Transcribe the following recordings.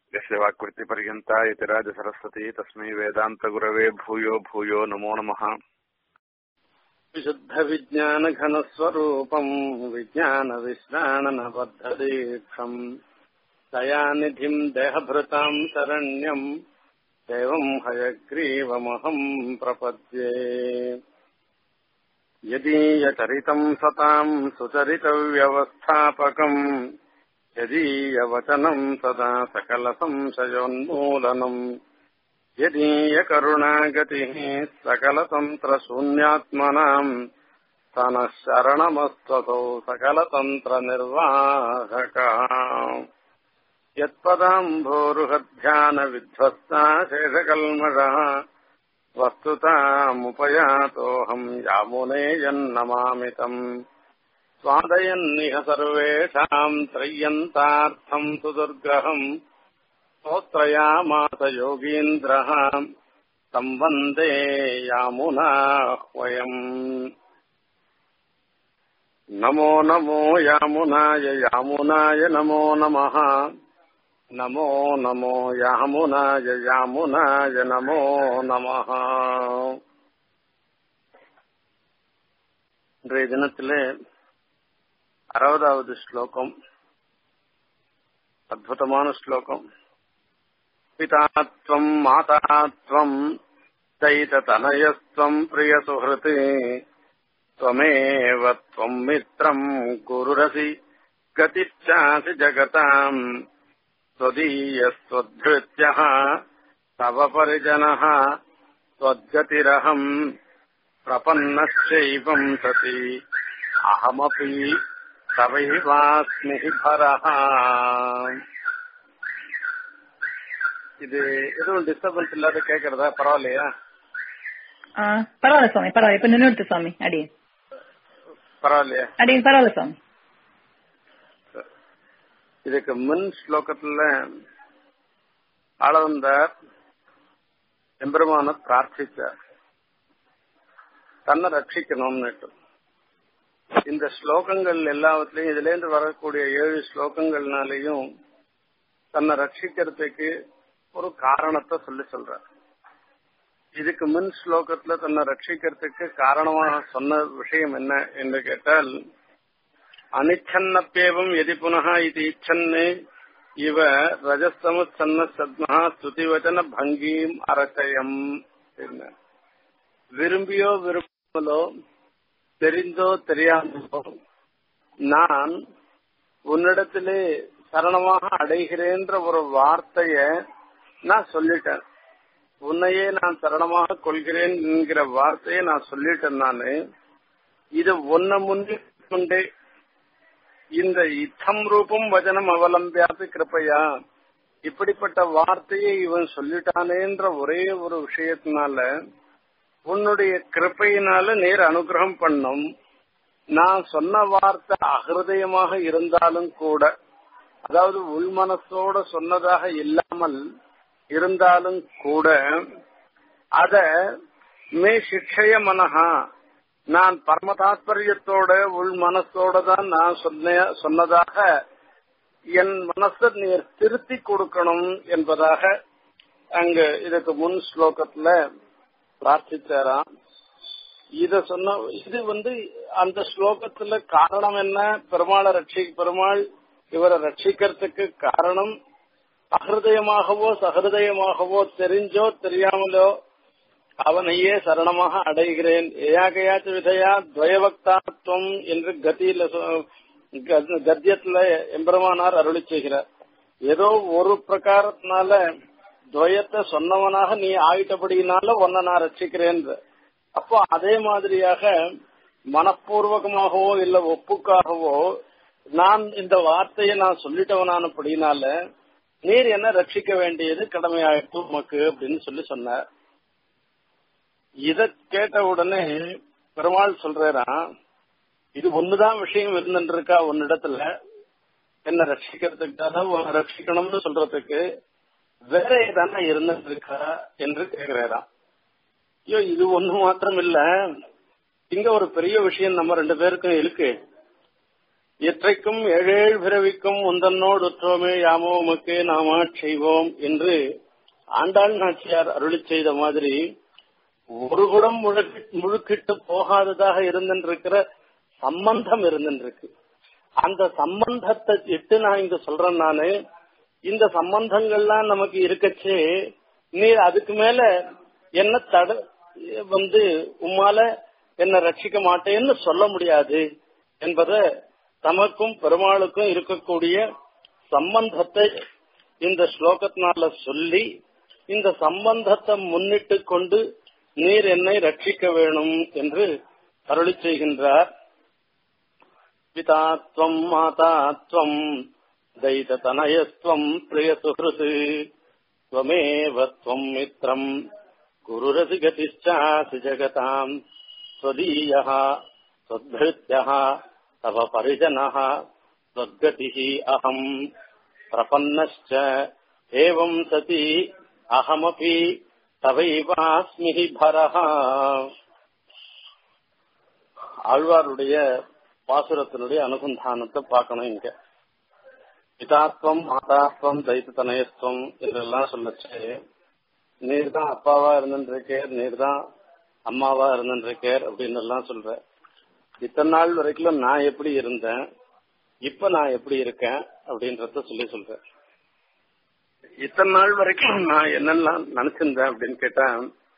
यस्य वाक्कृतिपर्यन्ता यतिराजसरस्वती तस्मै वेदान्तगुरवे भूयो भूयो नमो नमः विशुद्धविज्ञानघनस्वरूपम् विज्ञानविश्राणनबद्धदीक्षम् दयानिधिम् देहभृताम् शरण्यम् देवम् हयग्रीवमहम् प्रपद्ये यदीयचरितम् सताम् सुचरितव्यवस्थापकम् यदीयवचनम् सदा सकलसंशयोन्मूलनम् यदीयकरुणागतिः सकलतन्त्रशून्यात्मनाम् तनः शरणमस्त्वसौ सकलतन्त्रनिर्वाहकः यत्पदाम्भोरुहध्यानविध्वस्ता शेषकल्मषः वस्तुतामुपयातोऽहम् यामुनेयन्नमामि तम् स्वादयन्निह सर्वेषाम् त्रय्यन्तार्थम् सुदुर्गहम् स्तोत्रयामास योगीन्द्रः तम् वन्दे यामुनाह्वयम् नमो नमो यामुनाय यामुनाय नमो नमः नमो नमो यामुनाय यामुनाय नमो नमः இன்றைய தினத்திலே அறுபதாவது ஸ்லோகம் அற்புதமான ஸ்லோகம் பிதாத்வம் மாதாத்வம் தைததனயஸ்துவம் பிரியசுஹൃத் त्वमेव त्वम् मित्रम् गुरुरसि गतिश्चासि जगताम् त्वदीयस्त्वद्धृत्यः तव परिजनः त्वद्गतिरहम् प्रपन्नश्चैवम् सति अहमपि तवैवास्मि भरः இது எதுவும் டிஸ்டர்பன்ஸ் இல்லாத கேக்குறதா பரவாயில்லையா ஆ, பரவாயில்ல சுவாமி பரவாயில்ல இப்ப நின்று சுவாமி அடி பரவாயில்லையா அடி பரவாயில்ல சுவாமி இதுக்கு முன் ஸ்லோகத்துல ஆளவந்தார் எம்பெருமான பிரார்த்திச்சார் தன்னை ரட்சிக்கணும்னுட்டு இந்த ஸ்லோகங்கள் எல்லாவற்றிலையும் இதுல இருந்து வரக்கூடிய ஏழு ஸ்லோகங்கள்னாலையும் தன்னை ரட்சிக்கிறதுக்கு ஒரு காரணத்தை சொல்லி சொல்றார் இதுக்கு முன் ஸ்லோகத்துல தன்னை ரட்சிக்கிறதுக்கு காரணமாக சொன்ன விஷயம் என்ன என்று கேட்டால் அனிச்சன்னப்பேவம் எதி புனக இது இச்சன்னு இவ ரஜஸ்தமுச்சன்ன சத்மஹா ஸ்துதிவச்சன பங்கீம் அரசயம் என்ன விரும்பியோ விரும்பலோ தெரிந்தோ தெரியாமலோ நான் உன்னிடத்திலே சரணமாக அடைகிறேன்ற ஒரு வார்த்தைய நான் சொல்லிட்டேன் உன்னையே நான் சரணமாக கொள்கிறேன் என்கிற வார்த்தையை நான் சொல்லிட்டேன் நானு இது ஒன்ன முன்னிட்டு இந்த இத்தம் ரூபம் வச்சனம் அவலம்பியாது கிருப்பையா இப்படிப்பட்ட வார்த்தையை இவன் சொல்லிட்டானேன்ற ஒரே ஒரு விஷயத்தினால உன்னுடைய கிருப்பையினால நேர் அனுகிரகம் பண்ணும் நான் சொன்ன வார்த்தை அகிருதயமாக இருந்தாலும் கூட அதாவது உள்மனசோட சொன்னதாக இல்லாமல் இருந்தாலும் கூட அத மே சிக்ஷய மனஹா நான் பரம தாத்பரியத்தோட உள் மனசோட தான் நான் சொன்ன சொன்னதாக என் மனசை நீர் திருத்தி கொடுக்கணும் என்பதாக அங்க இதுக்கு முன் ஸ்லோகத்துல பிரார்த்திச்சாராம் இத சொன்ன இது வந்து அந்த ஸ்லோகத்துல காரணம் என்ன பெருமாளை ரட்சி பெருமாள் இவரை ரட்சிக்கிறதுக்கு காரணம் அகிருதயமாகவோ சகிருதயமாகவோ தெரிஞ்சோ தெரியாமலோ அவனையே சரணமாக அடைகிறேன் ஏயாகையாச்சு விதையா துவயவக்தாத்வம் என்று கதியில கத்தியத்துல எம்பெருமானார் அருளி செய்கிறார் ஏதோ ஒரு பிரகாரத்தினால துவயத்தை சொன்னவனாக நீ ஆயிட்டபடியினால உன்னை நான் ரட்சிக்கிறேன் அப்போ அதே மாதிரியாக மனப்பூர்வகமாகவோ இல்ல ஒப்புக்காகவோ நான் இந்த வார்த்தையை நான் சொல்லிட்டவனானபடினால நீர் என்ன ரட்சிக்க வேண்டியது கடமையாயிட்டு உமக்கு அப்படின்னு சொல்லி சொன்னார் இத கேட்ட உடனே பெருமாள் சொல்றாராம் இது ஒண்ணுதான் விஷயம் இருந்துருக்கா உன்னிடத்துல என்ன ரட்சிக்கிறதுக்காக உன்னை ரட்சிக்கணும்னு சொல்றதுக்கு வேற ஏதான இருந்துருக்கா என்று கேக்குறாராம் ஐயோ இது ஒண்ணு மாத்திரம் இல்ல இங்க ஒரு பெரிய விஷயம் நம்ம ரெண்டு பேருக்கும் இருக்கு இற்றைக்கும் ஏழேழ் பிறவிக்கும் உந்தன்னோடு உற்றோமே யாமோ உமக்கு நாம செய்வோம் என்று ஆண்டாள் நாச்சியார் அருளி செய்த மாதிரி ஒரு குடம் முழுக்கிட்டு போகாததாக இருந்திருக்கிற சம்பந்தம் இருந்திருக்கு அந்த சம்பந்தத்தை இட்டு நான் இங்க சொல்றேன் நானு இந்த சம்பந்தங்கள்லாம் நமக்கு இருக்கச்சே நீ அதுக்கு மேல என்ன தட வந்து உம்மால என்ன ரட்சிக்க மாட்டேன்னு சொல்ல முடியாது என்பதை தமக்கும் பெருமாளுக்கும் இருக்கக்கூடிய சம்பந்தத்தை இந்த ஸ்லோகத்தினால சொல்லி இந்த சம்பந்தத்தை முன்னிட்டு கொண்டு நீர் என்னை ரட்சிக்க வேணும் என்று அருளி செய்கின்றார் பிதாத்வம் மாதாத்வம் தைததனயஸ்துவம் பிரிய சுகிருது त्वमेव त्वम् मित्रम् गुरुरसिगतिश्चासि जगताम् त्वदीयः त्वद्भृत्यः तव परिजनः त्वद्गतिः अहम् प्रपन्नश्च एवम् सति अहमपि तवैवास्मि हि भरः ஆழ்வாருடைய பாசுரத்தினுடைய அனுசந்தானத்தை பார்க்கணும் இங்க பிதாத்வம் மாதாத்வம் தைத்த தனயத்துவம் இதெல்லாம் சொல்லச்சு நீர் தான் அப்பாவா இருந்துருக்கேர் நீர் தான் அம்மாவா இருந்துருக்கேர் அப்படின்னு எல்லாம் சொல்ற இத்தனை நாள் வரைக்கும் நான் எப்படி இருந்தேன் இப்ப நான் எப்படி இருக்கேன் அப்படின்றத சொல்லி சொல்றேன் இத்தனை நாள் வரைக்கும் நான் என்னெல்லாம் நினைச்சிருந்தேன் அப்படின்னு கேட்டா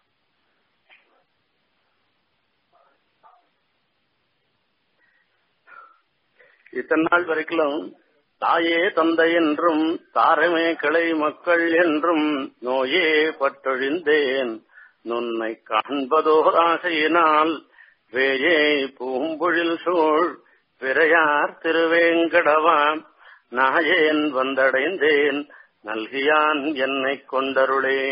இத்தனை நாள் வரைக்கும் தாயே தந்தை என்றும் தாரமே கிளை மக்கள் என்றும் நோயே பட்டொழிந்தேன் நுன்னை காண்பதோர் ஆசையினால் வேயே பூம்பொழில் சூழ் விரையார் திருவேங்கடவாம் நாயேன் வந்தடைந்தேன் நல்கியான் என்னை கொண்டருளே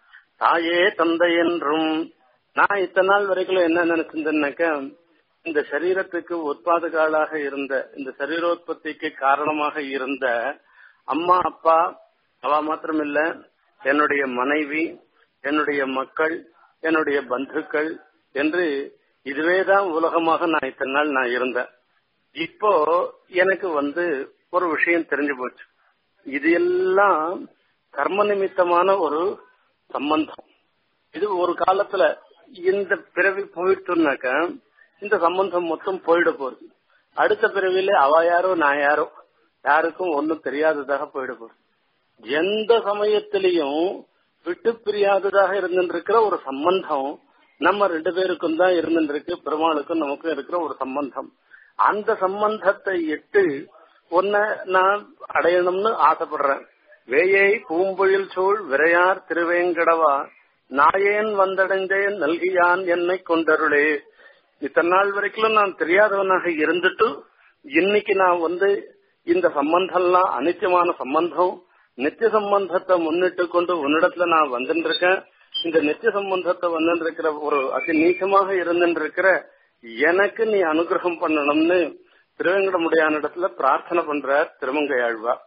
தாயே தந்தை என்றும் நான் இத்தனை நாள் வரைக்கும் என்ன நினைச்சிருந்தேன்னாக்க இந்த சரீரத்துக்கு உற்பாதகாலாக இருந்த இந்த சரீரோத்பத்திக்கு காரணமாக இருந்த அம்மா அப்பா அவ மாத்திரமில்ல என்னுடைய மனைவி என்னுடைய மக்கள் என்னுடைய பந்துக்கள் என்று இதுவேதான் உலகமாக நான் இத்தனை நாள் நான் இருந்தேன் இப்போ எனக்கு வந்து ஒரு விஷயம் தெரிஞ்சு போச்சு இது எல்லாம் கர்ம நிமித்தமான ஒரு சம்பந்தம் இது ஒரு காலத்துல இந்த பிறவி போயிட்டுனாக்க இந்த சம்பந்தம் மொத்தம் போயிட போகுது அடுத்த பிறவியில அவ யாரோ நான் யாரோ யாருக்கும் ஒன்னும் தெரியாததாக போயிட போகுது எந்த சமயத்திலையும் விட்டு பிரியாததாக இருந்துருக்கிற ஒரு சம்பந்தம் நம்ம ரெண்டு பேருக்கும் தான் இருந்துருக்கு பெருமாளுக்கும் நமக்கும் இருக்கிற ஒரு சம்பந்தம் அந்த சம்பந்தத்தை இட்டு ஒன்ன நான் அடையணும்னு ஆசைப்படுறேன் வேயை பூம்பொழில் சூழ் விரையார் திருவேங்கடவா நாயேன் வந்தடைந்தேன் நல்கியான் என்னை கொண்டருளே இத்தனை நாள் வரைக்கும் நான் தெரியாதவனாக இருந்துட்டு இன்னைக்கு நான் வந்து இந்த சம்பந்தம்லாம் அனித்தியமான சம்பந்தம் நித்திய சம்பந்தத்தை முன்னிட்டு கொண்டு உன்னிடத்துல நான் வந்துருக்கேன் இந்த நித்திய சம்பந்தத்தை வந்துருக்கிற ஒரு அதி நீச்சமாக இருந்துருக்கிற எனக்கு நீ அனுகிரகம் பண்ணணும்னு திருவேங்கடமுடையான இடத்துல பிரார்த்தனை பண்றார் திருமங்கையாழ்வா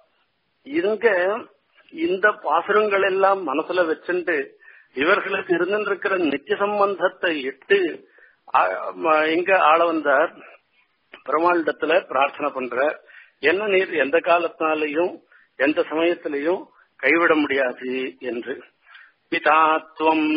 இங்க இந்த பாசுரங்கள் எல்லாம் மனசுல வச்சுட்டு இவர்களுக்கு இருந்திருக்கிற நித்திய சம்பந்தத்தை இட்டு இங்க ஆள வந்தார் பெருமாளிடத்துல பிரார்த்தனை பண்ற என்ன நீர் எந்த காலத்தினாலையும் எந்த சமயத்திலையும் கைவிட முடியாது என்று பிதாத்வம்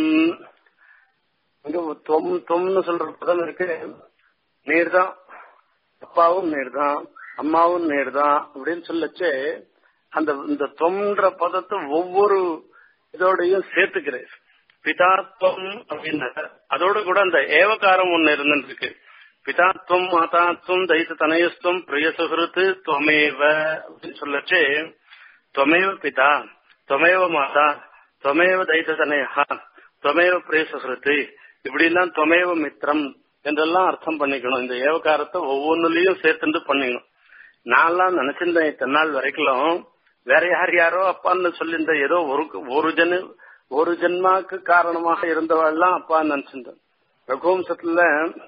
தொம் தொம்னு சொல்ற பதம் இருக்கு நீர்தான் அப்பாவும் நீர்தான் அம்மாவும் நீர்தான் அப்படின்னு சொல்லச்சு அந்த இந்த தொம்ன்ற பதத்தை ஒவ்வொரு இதோடையும் சேர்த்துக்கிறேன் பிதாத்வம் அப்படின்னு அதோட கூட அந்த ஏவகாரம் ஒண்ணு இருந்துருக்கு பிதாத்வம் மாதாத்வம் தைத்த தனயஸ்துவம் பிரிய சுகிருத்து துவமேவ அப்படின்னு சொல்லச்சு துவமேவ பிதா துவமேவ மாதா துவமேவ தைத்த தனயா துவமேவ பிரிய சுகிருத்து இப்படிலாம் துவமேவ மித்திரம் என்றெல்லாம் அர்த்தம் பண்ணிக்கணும் இந்த ஏவகாரத்தை ஒவ்வொன்றுலயும் சேர்த்துட்டு பண்ணிக்கணும் நான்லாம் நினைச்சிருந்தேன் இத்தனை நாள் வரைக்கும் வேற யார் யாரோ அப்பான்னு சொல்லியிருந்த ஏதோ ஒரு ஒரு ஜன ஒரு ஜென்மாக்கு காரணமாக இருந்தவாள்லாம் அப்பா நினைச்சிருந்தேன் ரகுவம்சத்துல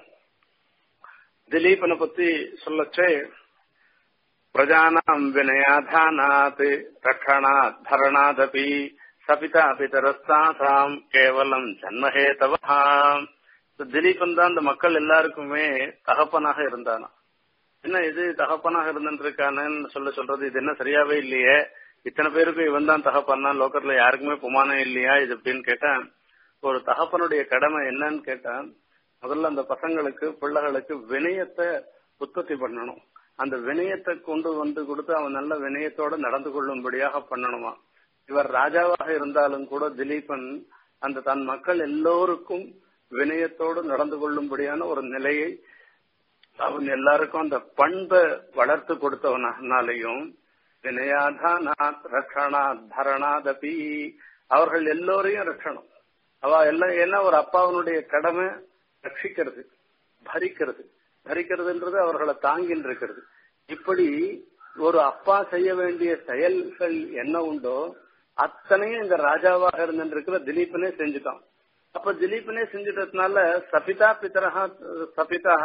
திலீபனை பத்தி சொல்லச்சே பிரஜானாம் வினயாதானாத் ரக்ஷணாத் பரணாதபி சபிதா பிதரஸ்தாசாம் கேவலம் ஜன்மஹேதவா திலீபன் தான் அந்த மக்கள் எல்லாருக்குமே தகப்பனாக இருந்தானா என்ன இது தகப்பனாக இருந்துருக்கானு சொல்ல சொல்றது இது என்ன சரியாவே இல்லையே இத்தனை பேருக்கு இவன் தான் தகப்பன்னா லோக்கத்துல யாருக்குமே புமானம் இல்லையா இது அப்படின்னு கேட்டா ஒரு தகப்பனுடைய கடமை என்னன்னு கேட்டா முதல்ல அந்த பசங்களுக்கு பிள்ளைகளுக்கு வினயத்தை உற்பத்தி பண்ணணும் அந்த வினயத்தை கொண்டு வந்து கொடுத்து அவன் நல்ல வினயத்தோட நடந்து கொள்ளும்படியாக பண்ணணுமா இவர் ராஜாவாக இருந்தாலும் கூட திலீபன் அந்த தன் மக்கள் எல்லோருக்கும் வினயத்தோடு நடந்து கொள்ளும்படியான ஒரு நிலையை அவன் எல்லாருக்கும் அந்த பண்பை வளர்த்து கொடுத்தவனாலையும் வினயாதானாத் ரக்ஷணாத் தரணாதபி அவர்கள் எல்லோரையும் ரட்சணம் அவ எல்லாம் என்ன ஒரு அப்பாவனுடைய கடமை ரட்சிக்கிறது பரிக்கிறது பரிக்கிறதுன்றது அவர்களை தாங்கின்னு இருக்கிறது இப்படி ஒரு அப்பா செய்ய வேண்டிய செயல்கள் என்ன உண்டோ அத்தனையும் இந்த ராஜாவாக இருந்திருக்கிற திலீபனே செஞ்சுட்டான் அப்ப திலீபனே செஞ்சுட்டதுனால சபிதா பிதரஹா சபிதா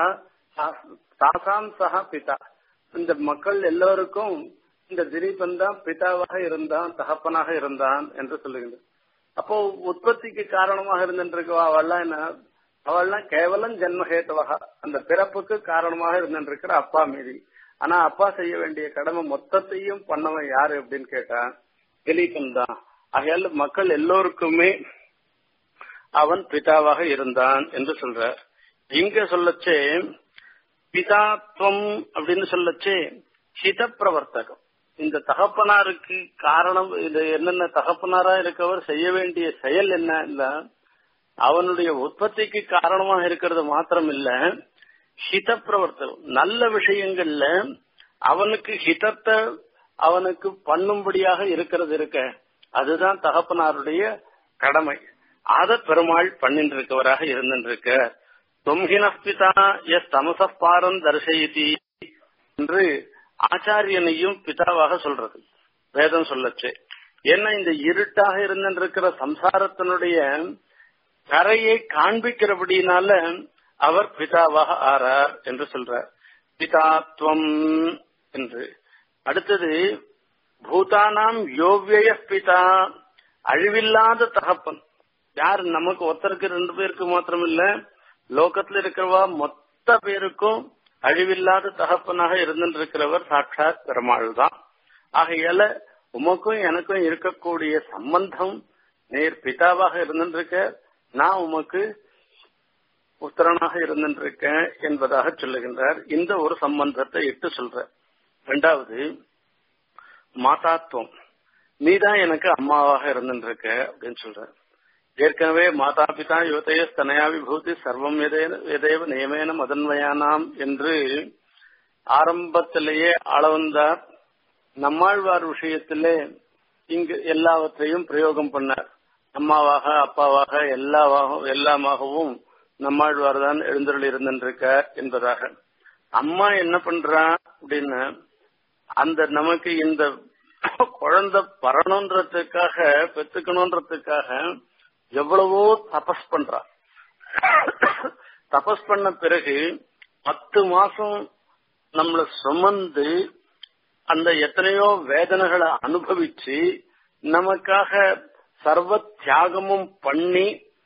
தாசாம் சஹா பிதா இந்த மக்கள் எல்லோருக்கும் இந்த திலீபன் தான் பிதாவாக இருந்தான் தகப்பனாக இருந்தான் என்று சொல்லுகின்றது அப்போ உற்பத்திக்கு காரணமாக இருந்திருக்கவா அவள்லாம் என்ன அவள்லாம் கேவலம் ஜென்மஹேத்துவகா அந்த பிறப்புக்கு காரணமாக இருந்திருக்கிற அப்பா மீதி ஆனா அப்பா செய்ய வேண்டிய கடமை மொத்தத்தையும் பண்ணவன் யாரு அப்படின்னு கேட்டா திலீபன் தான் ஆகையால மக்கள் எல்லோருக்குமே அவன் பிதாவாக இருந்தான் என்று சொல்றார் இங்க சொல்லச்சே பிதாத்வம் அப்படின்னு சொல்லச்சே ஹித பிரவர்த்தகம் இந்த தகப்பனாருக்கு காரணம் இது என்னென்ன தகப்பனாரா இருக்கவர் செய்ய வேண்டிய செயல் என்ன இல்ல அவனுடைய உற்பத்திக்கு காரணமாக இருக்கிறது மாத்திரம் இல்ல ஹித பிரவர்த்தகம் நல்ல விஷயங்கள்ல அவனுக்கு ஹிதத்தை அவனுக்கு பண்ணும்படியாக இருக்கிறது இருக்க அதுதான் தகப்பனாருடைய கடமை அத பெருமாள் பண்ணிட்டு இருக்கவராக இருந்திருக்க தொம்ஹினஸ்பிதா எஸ் தமசப்பாரம் தர்சயிதி என்று ஆச்சாரியனையும் பிதாவாக சொல்றது வேதம் சொல்லச்சு ஏன்னா இந்த இருட்டாக இருந்திருக்கிற சம்சாரத்தினுடைய கரையை காண்பிக்கிறபடினால அவர் பிதாவாக ஆறார் என்று சொல்றார் பிதாத்வம் என்று அடுத்தது பூதானாம் யோவிய பிதா அழிவில்லாத தகப்பன் யார் நமக்கு ஒருத்தருக்கு ரெண்டு பேருக்கு மாத்திரம் இல்ல லோகத்துல இருக்கிறவா மொத்த பேருக்கும் அழிவில்லாத தகப்பனாக இருந்திருக்கிறவர் சாட்சாத் பெருமாள் தான் ஆகையால உமக்கும் எனக்கும் இருக்கக்கூடிய சம்பந்தம் நேர் பிதாவாக இருந்திருக்க நான் உமக்கு புத்திரனாக இருந்திருக்கேன் என்பதாக சொல்லுகின்றார் இந்த ஒரு சம்பந்தத்தை இட்டு சொல்ற ரெண்டாவது மாதாத்துவம் நீதான் எனக்கு அம்மாவாக இருந்திருக்க அப்படின்னு சொல்ற ஏற்கனவே மாதா பிதா யுவதைய ஸ்தனயா விபூதி சர்வம் எதேவ நியமேன மதன்வயானாம் என்று ஆரம்பத்திலேயே அளவந்தார் நம்மாழ்வார் விஷயத்திலே இங்கு எல்லாவற்றையும் பிரயோகம் பண்ணார் அம்மாவாக அப்பாவாக எல்லாவாக எல்லாமாகவும் நம்மாழ்வார் தான் எழுந்தருள் இருந்திருக்கார் என்பதாக அம்மா என்ன பண்றா அப்படின்னு அந்த நமக்கு இந்த குழந்தை பரணுன்றதுக்காக பெத்துக்கணுன்றதுக்காக எவ்வளவோ தபஸ் பண்றா தபஸ் பண்ண பிறகு பத்து மாசம் நம்மள சுமந்து அந்த எத்தனையோ வேதனைகளை அனுபவிச்சு நமக்காக சர்வ தியாகமும் பண்ணி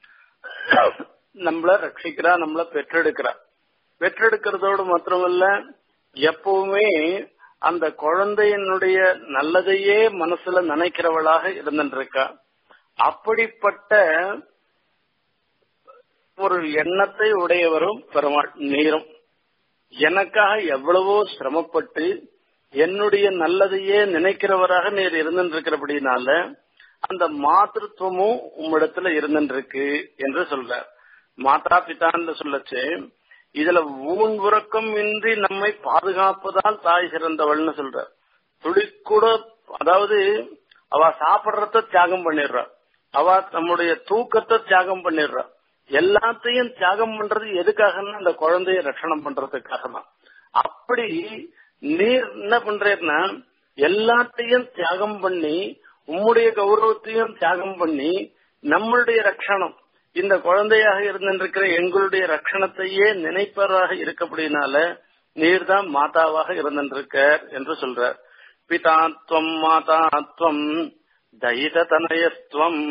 நம்மள ரட்சிக்கிறா நம்மள பெற்றெடுக்கிறா பெற்றெடுக்கிறதோடு மாத்திரமல்ல எப்பவுமே அந்த குழந்தையினுடைய நல்லதையே மனசுல நினைக்கிறவளாக இருந்துருக்கா அப்படிப்பட்ட ஒரு எண்ணத்தை உடையவரும் பெருமாள் நீரும் எனக்காக எவ்வளவோ சிரமப்பட்டு என்னுடைய நல்லதையே நினைக்கிறவராக நீர் இருந்திருக்கிறபடினால அந்த மாத்திருத்துவமும் உம்மிடத்துல இருந்திருக்கு என்று சொல்றார் மாதா பிதான்னு சொல்லச்சு இதுல ஊன் உறக்கம் இன்றி நம்மை பாதுகாப்பதால் தாய் சிறந்தவள்னு சொல்ற துளி கூட அதாவது அவ சாப்பிடுறத தியாகம் பண்ணிடுறா அவ நம்முடைய தூக்கத்தை தியாகம் பண்ணிடுறா எல்லாத்தையும் தியாகம் பண்றது எதுக்காகன்னா அந்த குழந்தைய ரட்சணம் பண்றதுக்காக தான் அப்படி நீர் என்ன பண்றீர்னா எல்லாத்தையும் தியாகம் பண்ணி உம்முடைய கௌரவத்தையும் தியாகம் பண்ணி நம்மளுடைய ரட்சணம் இந்த குழந்தையாக இருந்திருக்கிற எங்களுடைய ரட்சணத்தையே நினைப்பவராக இருக்கப்படினால நீர் தான் மாதாவாக இருந்திருக்க என்று சொல்றார் பிதாத்வம் மாதாத்வம் தயித தனயஸ்துவம்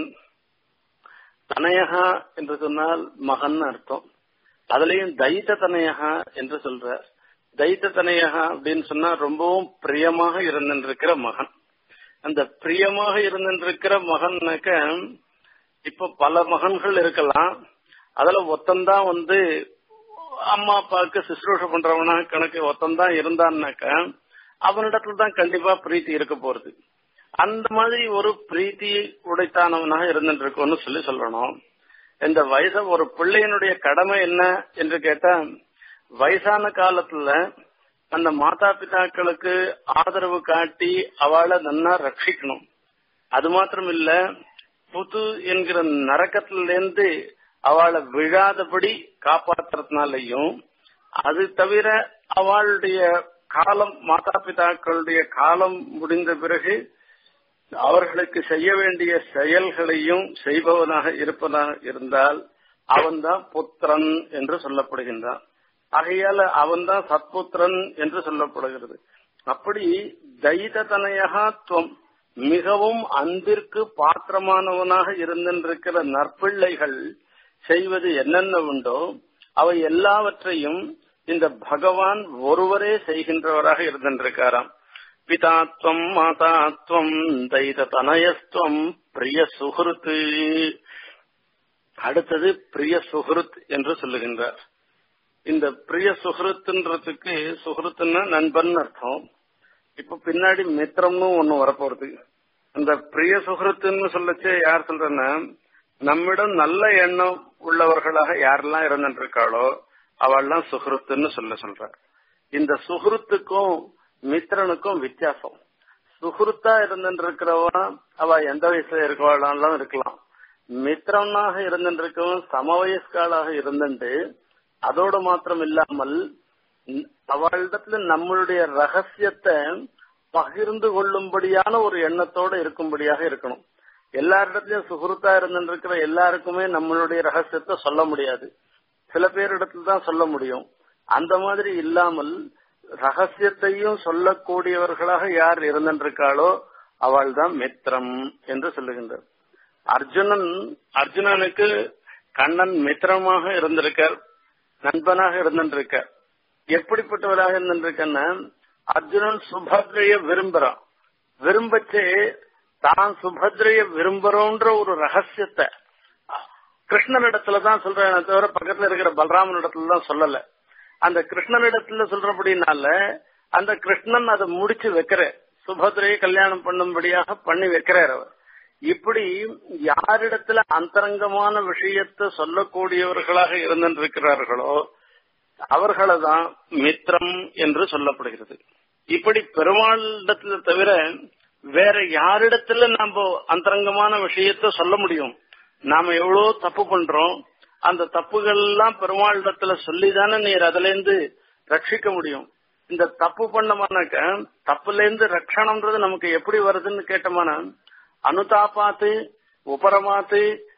தனயகா என்று சொன்னால் மகன் அர்த்தம் அதுலயும் தைத்த தனயகா என்று சொல்றார் தைத்தனையாக அப்படின்னு சொன்னா ரொம்பவும் பிரியமாக இருந்திருக்கிற மகன் அந்த பிரியமாக இருந்திருக்கிற மகன்னாக்க இப்ப பல மகன்கள் இருக்கலாம் அதுல ஒத்தந்தான் வந்து அம்மா அப்பாவுக்கு சுசுரூஷ பண்றவனா கணக்கு ஒத்தந்தான் இருந்தான்னாக்க அவனிடத்துல தான் கண்டிப்பா பிரீத்தி இருக்க போறது அந்த மாதிரி ஒரு பிரீத்தி உடைத்தானவனாக இருந்துட்டு இருக்கோம்னு சொல்லி சொல்லணும் இந்த வயச ஒரு பிள்ளையினுடைய கடமை என்ன என்று கேட்டா வயசான காலத்துல அந்த மாதா பிதாக்களுக்கு ஆதரவு காட்டி அவளை நன்னா ரட்சிக்கணும் அது மாத்திரம் இல்ல புது என்கிற நரக்கத்திலிருந்து அவளை விழாதபடி காப்பாத்துறதுனாலையும் அது தவிர அவளுடைய காலம் மாதா பிதாக்களுடைய காலம் முடிந்த பிறகு அவர்களுக்கு செய்ய வேண்டிய செயல்களையும் செய்பவனாக இருப்பதாக இருந்தால் அவன்தான் புத்திரன் என்று சொல்லப்படுகின்றான் ஆகையால அவன்தான் சத்புத்திரன் என்று சொல்லப்படுகிறது அப்படி தைததனையா துவம் மிகவும் அன்பிற்கு பாத்திரமானவனாக இருந்திருக்கிற நற்பிள்ளைகள் செய்வது என்னென்ன உண்டோ அவை எல்லாவற்றையும் இந்த பகவான் ஒருவரே செய்கின்றவராக இருந்திருக்காராம் பிதாத்வம் மாதாத்வம் தைத தனயஸ்துவம் பிரிய சுகிருத்து அடுத்தது பிரிய சுகிருத் என்று சொல்லுகின்றார் இந்த பிரிய சுகிருத்துன்றதுக்கு சுகிருத்துன்னா நண்பன் அர்த்தம் இப்ப பின்னாடி மித்திரம்னு ஒண்ணு வரப்போறது அந்த பிரிய சுகிருத்துன்னு சொல்லச்சு யார் சொல்றேன்னா நம்மிடம் நல்ல எண்ணம் உள்ளவர்களாக யாரெல்லாம் இருந்துட்டு இருக்காளோ அவள்லாம் சுகிருத்துன்னு சொல்ல சொல்ற இந்த சுகிருத்துக்கும் மித்திரனுக்கும் வித்தியாசம் சுகிருத்தா இருந்துட்டு இருக்கிறவன் அவ எந்த வயசுல இருக்கவாளாம் இருக்கலாம் மித்திரனாக இருந்துட்டு இருக்கவன் சம வயஸ்காலாக இருந்துட்டு அதோடு மாத்திரம் இல்லாமல் அவளிடத்துல நம்மளுடைய ரகசியத்தை பகிர்ந்து கொள்ளும்படியான ஒரு எண்ணத்தோட இருக்கும்படியாக இருக்கணும் எல்லாரிடத்திலயும் சுகுருத்தா இருந்துருக்கிற எல்லாருக்குமே நம்மளுடைய ரகசியத்தை சொல்ல முடியாது சில பேரிடத்துல தான் சொல்ல முடியும் அந்த மாதிரி இல்லாமல் ரகசியத்தையும் சொல்லக்கூடியவர்களாக யார் இருந்திருக்காளோ அவள் தான் மித்திரம் என்று சொல்லுகின்றார் அர்ஜுனன் அர்ஜுனனுக்கு கண்ணன் மித்திரமாக இருந்திருக்கார் நண்பனாக இருந்திருக்கார் எப்படிப்பட்டவராக இருந்திருக்கன்னா அர்ஜுனன் சுபத்ரைய விரும்புறான் விரும்பச்சே தான் சுபத்ரைய விரும்புறோன்ற ஒரு ரகசியத்தை கிருஷ்ணனிடத்துல தான் சொல்றேன் தவிர பக்கத்துல இருக்கிற பலராமன் இடத்துல தான் சொல்லல அந்த கிருஷ்ணனிடத்துல சொல்றபடினால அந்த கிருஷ்ணன் அதை முடிச்சு வைக்கிற சுபத்ரையை கல்யாணம் பண்ணும்படியாக பண்ணி வைக்கிறார் அவர் இப்படி யாரிடத்துல அந்தரங்கமான விஷயத்தை சொல்லக்கூடியவர்களாக இருந்திருக்கிறார்களோ அவர்களை தான் மித்திரம் என்று சொல்லப்படுகிறது இப்படி பெருமாளிடத்துல தவிர வேற யாரிடத்துல நாம அந்தரங்கமான விஷயத்த சொல்ல முடியும் நாம எவ்வளவு தப்பு பண்றோம் அந்த தப்புகள் எல்லாம் பெருமாளிடத்துல சொல்லிதானே நீர் அதுல இருந்து ரட்சிக்க முடியும் இந்த தப்பு பண்ணமானாக்க தப்புல இருந்து ரட்சணம்ன்றது நமக்கு எப்படி வருதுன்னு கேட்டோம்னா அனுதாபாத்து உபரமாத்து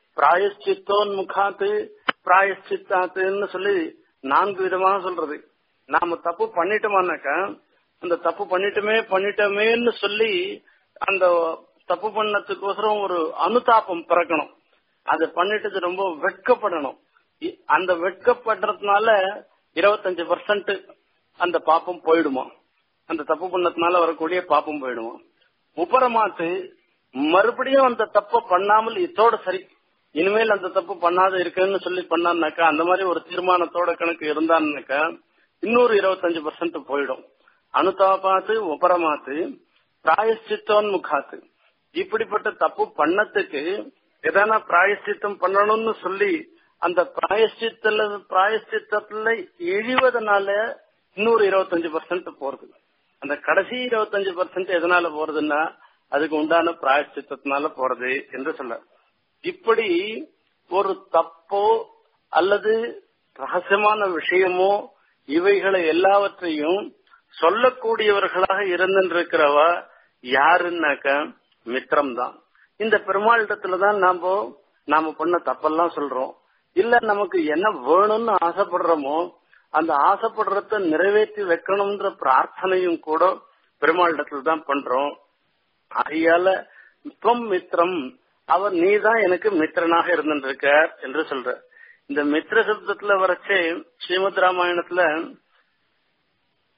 பிராயஷ்சித்தோன்முகாத்து பிராயஷ்சித்தாத்துன்னு சொல்லி நான்கு விதமாக சொல்றது நாம தப்பு பண்ணிட்டோமானாக்கா அந்த தப்பு பண்ணிட்டோமே பண்ணிட்டோமேன்னு சொல்லி அந்த தப்பு பண்ணதுக்கோசரம் ஒரு அனுதாபம் பிறக்கணும் அதை பண்ணிட்டது ரொம்ப வெட்கப்படணும் அந்த வெட்கப்படுறதுனால இருபத்தஞ்சு பர்சன்ட் அந்த பாப்பம் போயிடுமா அந்த தப்பு பண்ணதுனால வரக்கூடிய பாப்பம் போயிடுமா உபரமாத்து மறுபடியும் அந்த தப்பை பண்ணாமல் இதோட சரி இனிமேல் அந்த தப்பு பண்ணாத இருக்குன்னு சொல்லி பண்ணான்னாக்கா அந்த மாதிரி ஒரு தீர்மானத்தோட கணக்கு இருந்தான்னாக்கா இன்னொரு இருபத்தஞ்சு பர்சன்ட் போயிடும் அனுதாபாத்து உபரமாத்து பிராயஷ்சித்தோன்முகாத்து இப்படிப்பட்ட தப்பு பண்ணத்துக்கு எதனா பிராயஷ்சித்தம் பண்ணணும்னு சொல்லி அந்த பிராயஷ்சித்தல பிராயஷ்சித்தத்துல இழிவதனால இன்னொரு இருபத்தஞ்சு பர்சன்ட் போறது அந்த கடைசி இருபத்தஞ்சு பர்சன்ட் எதனால போறதுன்னா அதுக்கு உண்டான பிராயஷ்சித்தத்தினால போறது என்று சொல்ல இப்படி ஒரு தப்போ அல்லது ரகசியமான விஷயமோ இவைகளை எல்லாவற்றையும் சொல்லக்கூடியவர்களாக இருந்திருக்கிறவ யாருன்னாக்க மித்திரம் தான் இந்த பெருமாளிடத்துலதான் நாம நாம பண்ண தப்பெல்லாம் சொல்றோம் இல்ல நமக்கு என்ன வேணும்னு ஆசைப்படுறோமோ அந்த ஆசைப்படுறத நிறைவேற்றி வைக்கணும்ன்ற பிரார்த்தனையும் கூட பெருமாளிடத்துல தான் பண்றோம் ஆகையால துவம் மித்திரம் அவர் நீதான் எனக்கு மித்திரனாக இருந்திருக்க என்று சொல்ற இந்த மித்திர சப்தத்துல வரைச்சே ஸ்ரீமத் ராமாயணத்துல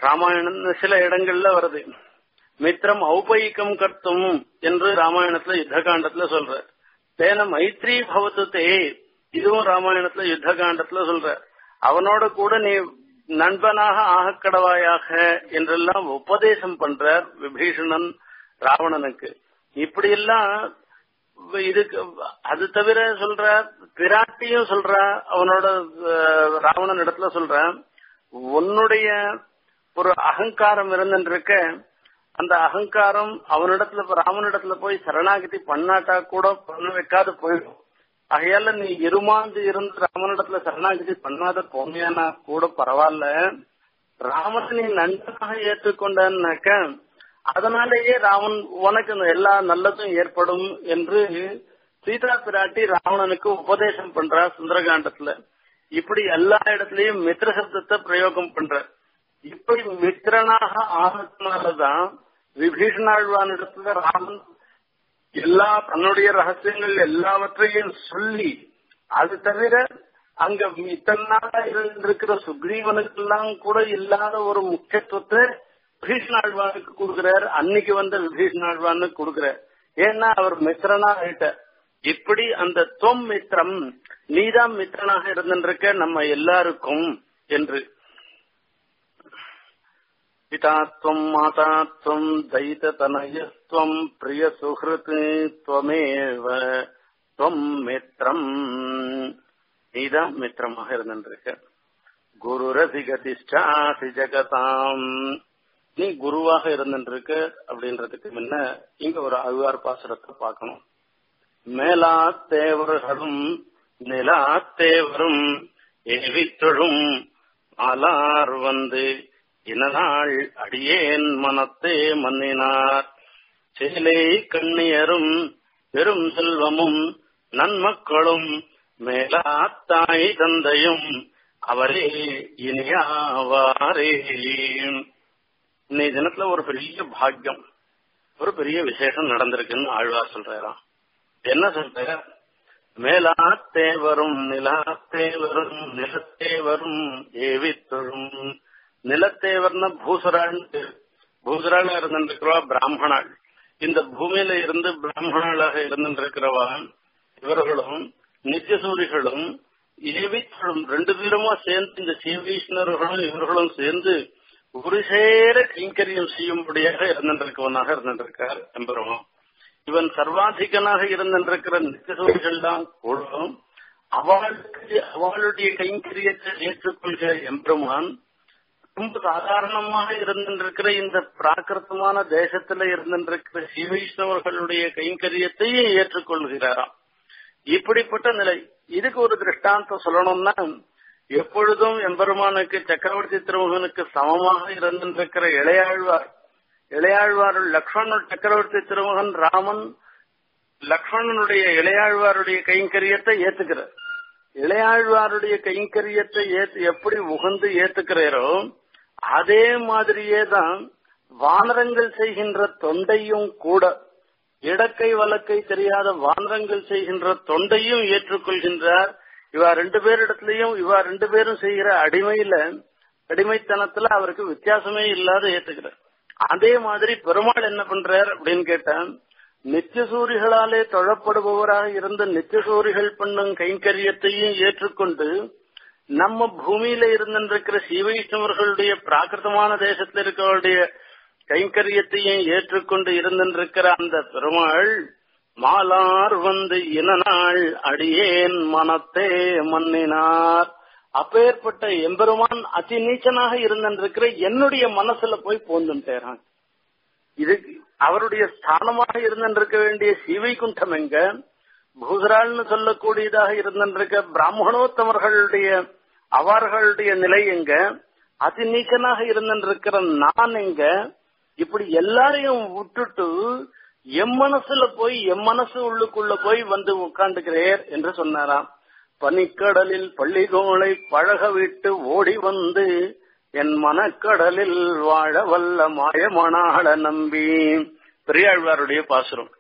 ராமாயணம் சில இடங்கள்ல வருது மித்திரம் ஔபயிக்கம் கர்த்தும் என்று ராமாயணத்துல யுத்த காண்டத்துல சொல்ற தேன மைத்ரி பவத்து தே இதுவும் ராமாயணத்துல யுத்த காண்டத்துல சொல்ற அவனோட கூட நீ நண்பனாக ஆகக்கடவாயாக என்றெல்லாம் உபதேசம் பண்றார் விபீஷணன் ராவணனுக்கு இப்படி எல்லாம் இதுக்கு அது தவிர சொல்ற பிராட்டியும் சொல்ற அவனோட அஹ், ராவணன் இடத்துல சொல்ற உன்னுடைய ஒரு அகங்காரம் இருந்துருக்க அந்த அகங்காரம் அவனிடத்துல ராமனிடத்துல போய் சரணாகதி பண்ணாட்டா கூட பண்ண வைக்காது போயிடும் ஆகையால நீ இருமாந்து இருந்து ராமனிடத்துல சரணாகதி பண்ணாத போனியானா கூட பரவாயில்ல ராமனை நீ நண்பனாக ஏற்றுக்கொண்டான்னாக்க அதனாலேயே ராமன் உனக்கு எல்லா நல்லதும் ஏற்படும் என்று சீதா பிராட்டி ராவணனுக்கு உபதேசம் பண்றா சுந்தரகாண்டத்துல இப்படி எல்லா இடத்துலயும் மித்திர சப்தத்தை பிரயோகம் பண்ற இப்படி மித்திரனாக ஆனதுனாலதான் விபீஷணாழ்வானிடத்துல ராமன் எல்லா தன்னுடைய ரகசியங்கள் எல்லாவற்றையும் சொல்லி அது தவிர அங்க இத்தனை நாளா இருந்திருக்கிற சுக்ரீவனுக்கெல்லாம் கூட இல்லாத ஒரு முக்கியத்துவத்தை விபீஷணாழ்வானுக்கு கொடுக்கிறார் அன்னைக்கு வந்த விபீஷணாழ்வானுக்கு கொடுக்கிறார் ஏன்னா அவர் மித்திரனா ஆயிட்ட இப்படி அந்த தொம் மித்திரம் நீதான் மித்திரனாக இருந்திருக்க நம்ம எல்லாருக்கும் என்று பிதாத்வம் மாதாத்வம் தைத்தனயஸ்துவம் பிரிய சுஹൃத் துவமேவ துவம் மித்ரம் நீதான் மித்திரமாக இருந்திருக்க குரு ரசிகதிஷ்டாசி ஜகதாம் நீ குருவாக இருந்திருக்க அப்படின்றதுக்கு முன்ன இங்க ஒரு அழ்வார் பாசுரத்தை பார்க்கணும் மேலாத்தேவர்களும் நிலாத்தேவரும் ஏவித்தொழும் மாலார் வந்து இனநாள் அடியேன் மனத்தே மன்னினார் சேலை கண்ணியரும் பெரும் செல்வமும் நன்மக்களும் மேலாத்தாய் தந்தையும் அவரே இனியாவாரே இன்னைய தினத்துல ஒரு பெரிய பாக்கியம் ஒரு பெரிய விசேஷம் நடந்திருக்குன்னு ஆழ்வார் சொல்றாராம் என்ன சொல்ற மேலாத்தேவரும் நிலாத்தேவரும் நிலத்தேவரும் ஏவித்தொழும் நிலத்தேவர்னா பூசராள் பூசராளா இருந்திருக்கிறவா பிராமணாள் இந்த பூமியில இருந்து பிராமணாளாக இருந்திருக்கிறவா இவர்களும் நித்தியசூரிகளும் ஏவித்தொழும் ரெண்டு பேருமா சேர்ந்து இந்த சீவீஷ்ணர்களும் இவர்களும் சேர்ந்து ஒரு சேர கைங்கரியம் செய்யும்படியாக இருந்திருக்கவனாக இருந்திருக்கார் எம்பெருமான் இவன் சர்வாதிகனாக இருந்திருக்கிற நித்தியசூரிகள் தான் கூட அவளுக்கு அவளுடைய கைங்கரியத்தை ஏற்றுக்கொள்கிற எம்பெருமான் ரொம்ப சாதாரணமாக இருந்திருக்கிற இந்த பிராகிருத்தமான தேசத்துல இருந்திருக்கிற சிவைஷ்ணவர்களுடைய கைங்கரியத்தையும் ஏற்றுக்கொள்கிறாராம் இப்படிப்பட்ட நிலை இதுக்கு ஒரு திருஷ்டாந்தம் சொல்லணும்னா எப்பொழுதும் எம்பெருமானுக்கு சக்கரவர்த்தி திருமுகனுக்கு சமமாக இருந்திருக்கிற இளையாழ்வார் இளையாழ்வார் லக்ஷ்மணன் சக்கரவர்த்தி திருமகன் ராமன் லக்ஷ்மணனுடைய இளையாழ்வாருடைய கைங்கரியத்தை ஏத்துக்கிறார் இளையாழ்வாருடைய கைங்கரியத்தை ஏத்து எப்படி உகந்து ஏத்துக்கிறாரோ அதே மாதிரியே தான் வானரங்கள் செய்கின்ற தொண்டையும் கூட இடக்கை வழக்கை தெரியாத வானரங்கள் செய்கின்ற தொண்டையும் ஏற்றுக்கொள்கின்றார் இவா ரெண்டு பேரிடத்திலையும் இவா ரெண்டு பேரும் செய்கிற அடிமையில அடிமைத்தனத்துல அவருக்கு வித்தியாசமே இல்லாத ஏத்துக்கிறார் அதே மாதிரி பெருமாள் என்ன பண்றார் அப்படின்னு கேட்டா நித்தியசூரிகளாலே தொழப்படுபவராக இருந்த நித்தியசூரிகள் பண்ணும் கைங்கரியத்தையும் ஏற்றுக்கொண்டு நம்ம பூமியில இருந்திருக்கிற சீவைஷ்ணவர்களுடைய பிராகிருதமான தேசத்தில் இருக்கவருடைய கைங்கரியத்தையும் ஏற்றுக்கொண்டு இருந்திருக்கிற அந்த பெருமாள் மாலார் வந்து இனநாள் அடியேன் மனத்தே மன்னினார் அப்பேற்பட்ட எம்பெருமான் அதி நீச்சனாக இருந்திருக்கிற என்னுடைய மனசுல போய் போந்துட்டேறான் இது அவருடைய ஸ்தானமாக இருந்திருக்க வேண்டிய சீவைகுண்டம் எங்க பூசராள்னு சொல்லக்கூடியதாக இருந்திருக்க பிராமணோத்தமர்களுடைய அவர்களுடைய நிலை எங்க அதி நீச்சனாக இருந்திருக்கிற நான் எங்க இப்படி எல்லாரையும் விட்டுட்டு எம் மனசுல போய் எம் மனசு உள்ளுக்குள்ள போய் வந்து உட்கார்ந்துக்கிறேர் என்று சொன்னாராம் பனிக்கடலில் பள்ளிகோளை பழக விட்டு ஓடி வந்து என் மனக்கடலில் வாழ வல்ல மாயமணாள நம்பி பெரியாழ்வாருடைய பாசுரம்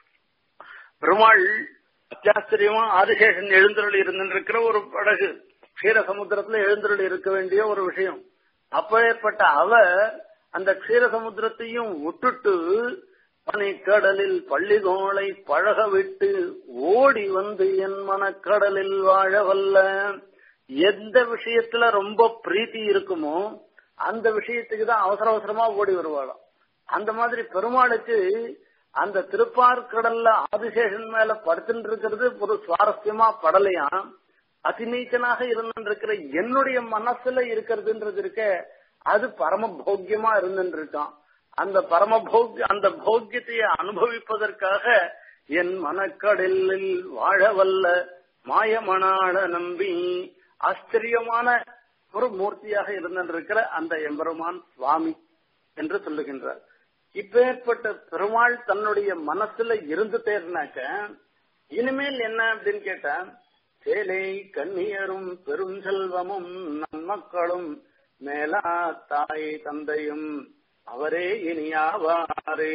பெருமாள் அத்தியாச்சரியமா ஆதிசேஷன் எழுந்தருள் இருந்திருக்கிற ஒரு படகு க்ஷீர சமுத்திரத்துல எழுந்தருள் இருக்க வேண்டிய ஒரு விஷயம் அப்பேற்பட்ட அவ அந்த க்ஷீர சமுத்திரத்தையும் விட்டுட்டு பனிக்கடலில் பள்ளிகோளை பழக விட்டு ஓடி வந்து என் மனக்கடலில் வாழ வல்ல எந்த விஷயத்துல ரொம்ப பிரீத்தி இருக்குமோ அந்த விஷயத்துக்கு தான் அவசர அவசரமா ஓடி வருவாளாம் அந்த மாதிரி பெருமாளுக்கு அந்த திருப்பார்கடல்ல ஆதிசேஷன் மேல படுத்துட்டு இருக்கிறது ஒரு சுவாரஸ்யமா படலையாம் அதிநீச்சனாக இருந்திருக்கிற என்னுடைய மனசுல இருக்கிறதுன்றது இருக்க அது பரம போக்கியமா இருந்துட்டு இருக்கான் அந்த பரம போக் அந்த போக்கியத்தை அனுபவிப்பதற்காக என் மனக்கடலில் வாழ வல்ல மாயமனாள நம்பி ஆச்சரியமான ஒரு மூர்த்தியாக இருந்திருக்கிற அந்த எம்பெருமான் சுவாமி என்று சொல்லுகின்றார் இப்பேற்பட்ட பெருமாள் தன்னுடைய மனசுல இருந்துட்டேருனாக்க இனிமேல் என்ன அப்படின்னு கேட்டா சேலை கண்ணியரும் பெருஞ்செல்வமும் நன்மக்களும் மேலா தாய் தந்தையும் அவரே இனியாவாரே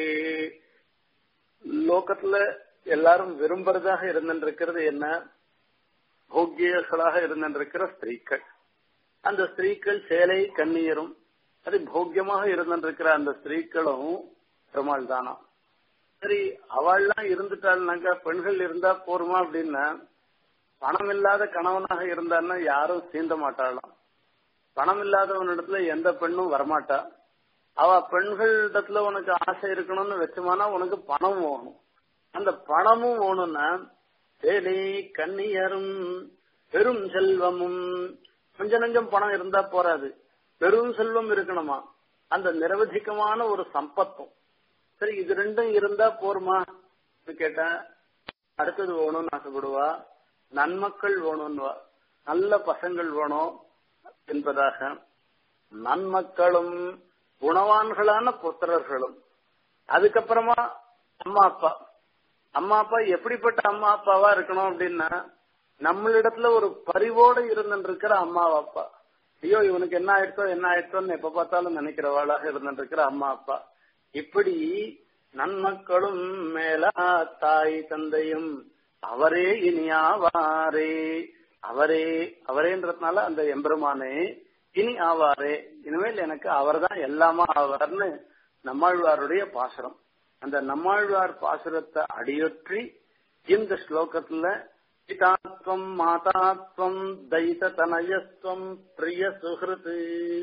லோகத்துல எல்லாரும் விரும்புறதாக இருந்திருக்கிறது என்ன போக்கியர்களாக இருந்திருக்கிற ஸ்திரீக்கள் அந்த ஸ்திரீக்கள் சேலை கண்ணியரும் அது போக்கியமாக இருந்திருக்கிற அந்த ஸ்திரீக்களும் பெருமாள் தானா சரி அவள்லாம் இருந்துட்டாள்னாக்கா பெண்கள் இருந்தா போருமா அப்படின்னா பணம் இல்லாத கணவனாக இருந்தான்னா யாரும் சீந்த மாட்டாளாம் பணம் இல்லாதவனிடத்துல எந்த பெண்ணும் வரமாட்டா அவ பெண்களிடத்துல உனக்கு ஆசை இருக்கணும்னு வச்சோமானா உனக்கு பணம் வேணும் அந்த பணமும் வேணும்னா சேலை கண்ணியரும் பெரும் செல்வமும் கொஞ்ச நஞ்சம் பணம் இருந்தா போறாது பெரும் செல்வம் இருக்கணுமா அந்த நிரவதிக்கமான ஒரு சம்பத்தும் சரி இது ரெண்டும் இருந்தா போருமா கேட்டா அடுத்தது வேணும்னு ஆசைப்படுவா நன்மக்கள் வேணும்னுவா நல்ல பசங்கள் வேணும் என்பதாக நன்மக்களும் குணவான்களான புத்திரர்களும் அதுக்கப்புறமா அம்மா அப்பா அம்மா அப்பா எப்படிப்பட்ட அம்மா அப்பாவா இருக்கணும் அப்படின்னா நம்மளிடத்துல ஒரு பரிவோடு இருந்துருக்கிற அம்மா அப்பா ஐயோ இவனுக்கு என்ன ஆயிடுச்சோ என்ன ஆயிடுச்சோன்னு எப்ப பார்த்தாலும் நினைக்கிறவாளாக இருந்துருக்கிற அம்மா அப்பா இப்படி நன்மக்களும் மேலா தாய் தந்தையும் அவரே இனியாவாரே அவரே அவரேன்றதுனால அந்த எம்பெருமானே இனி ஆவாரே இனிமேல் எனக்கு அவர்தான் எல்லாமா ஆவார்னு நம்மாழ்வாருடைய பாசுரம் அந்த நம்மாழ்வார் பாசுரத்தை அடியொற்றி இந்த ஸ்லோகத்துல பிதாத்வம் மாதாத்வம் தைத தனயஸ்வம் பிரிய சுகிருத்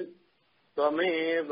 துவமேவ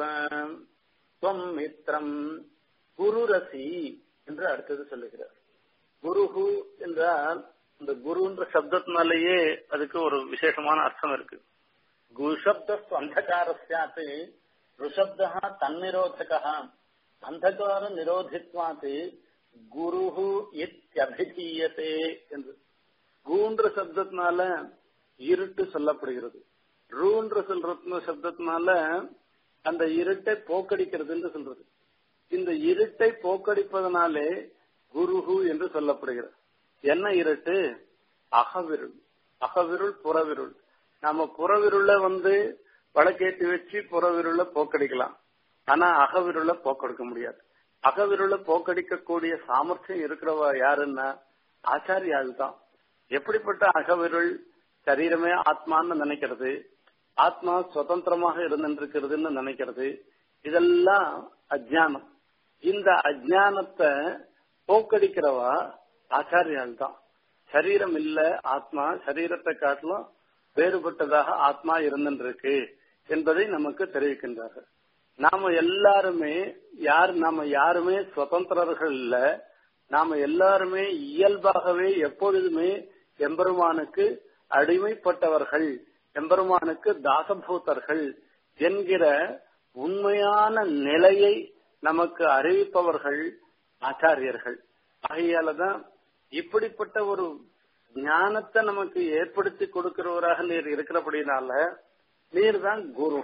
துவம் மித்ரம் குருரசி என்று அடுத்தது சொல்லுகிறார் குருஹு என்றால் இந்த குருன்ற சப்தத்தினாலேயே அதுக்கு ஒரு விசேஷமான அர்த்தம் இருக்கு குஷப்தஸ்து அந்தகாரஸ்யாத் ருஷப்தா தன்னிரோதக அந்தகார நிரோதித்வாத் குருஹு இத்தியபிதீயத்தே என்று கூன்ற சப்தத்தினால இருட்டு சொல்லப்படுகிறது ரூன்ற சொல்ற சப்தத்தினால அந்த இருட்டை போக்கடிக்கிறது என்று சொல்றது இந்த இருட்டை போக்கடிப்பதனாலே குருஹு என்று சொல்லப்படுகிறது என்ன இருட்டு அகவிருள் அகவிருள் புறவிருள் நாம புறவிருள வந்து வழக்கேற்றி வச்சு புறவிருள போக்கடிக்கலாம் ஆனா அகவிருள போக்கடிக்க முடியாது அகவிருள போக்கடிக்கக்கூடிய சாமர்த்தியம் இருக்கிறவ யாருன்னா ஆச்சாரியால் தான் எப்படிப்பட்ட அகவிருள் சரீரமே ஆத்மான்னு நினைக்கிறது ஆத்மா சுதந்திரமாக இருந்துருக்கிறதுன்னு நினைக்கிறது இதெல்லாம் அஜானம் இந்த அஜானத்தை போக்கடிக்கிறவா ஆச்சாரியால் தான் சரீரம் இல்ல ஆத்மா சரீரத்தை காட்டிலும் வேறுபட்டதாக ஆத்மா இருந்துருக்கு என்பதை நமக்கு தெரிவிக்கின்றார்கள் நாம எல்லாருமே யார் நாம யாருமே சுதந்திரர்கள் இல்ல நாம எல்லாருமே இயல்பாகவே எப்பொழுதுமே எம்பெருமானுக்கு அடிமைப்பட்டவர்கள் எம்பெருமானுக்கு தாசபூத்தர்கள் என்கிற உண்மையான நிலையை நமக்கு அறிவிப்பவர்கள் ஆச்சாரியர்கள் ஆகையாலதான் இப்படிப்பட்ட ஒரு ஞானத்தை நமக்கு ஏற்படுத்தி கொடுக்கிறவராக நீர் இருக்கிறபடினால நீர் தான் குரு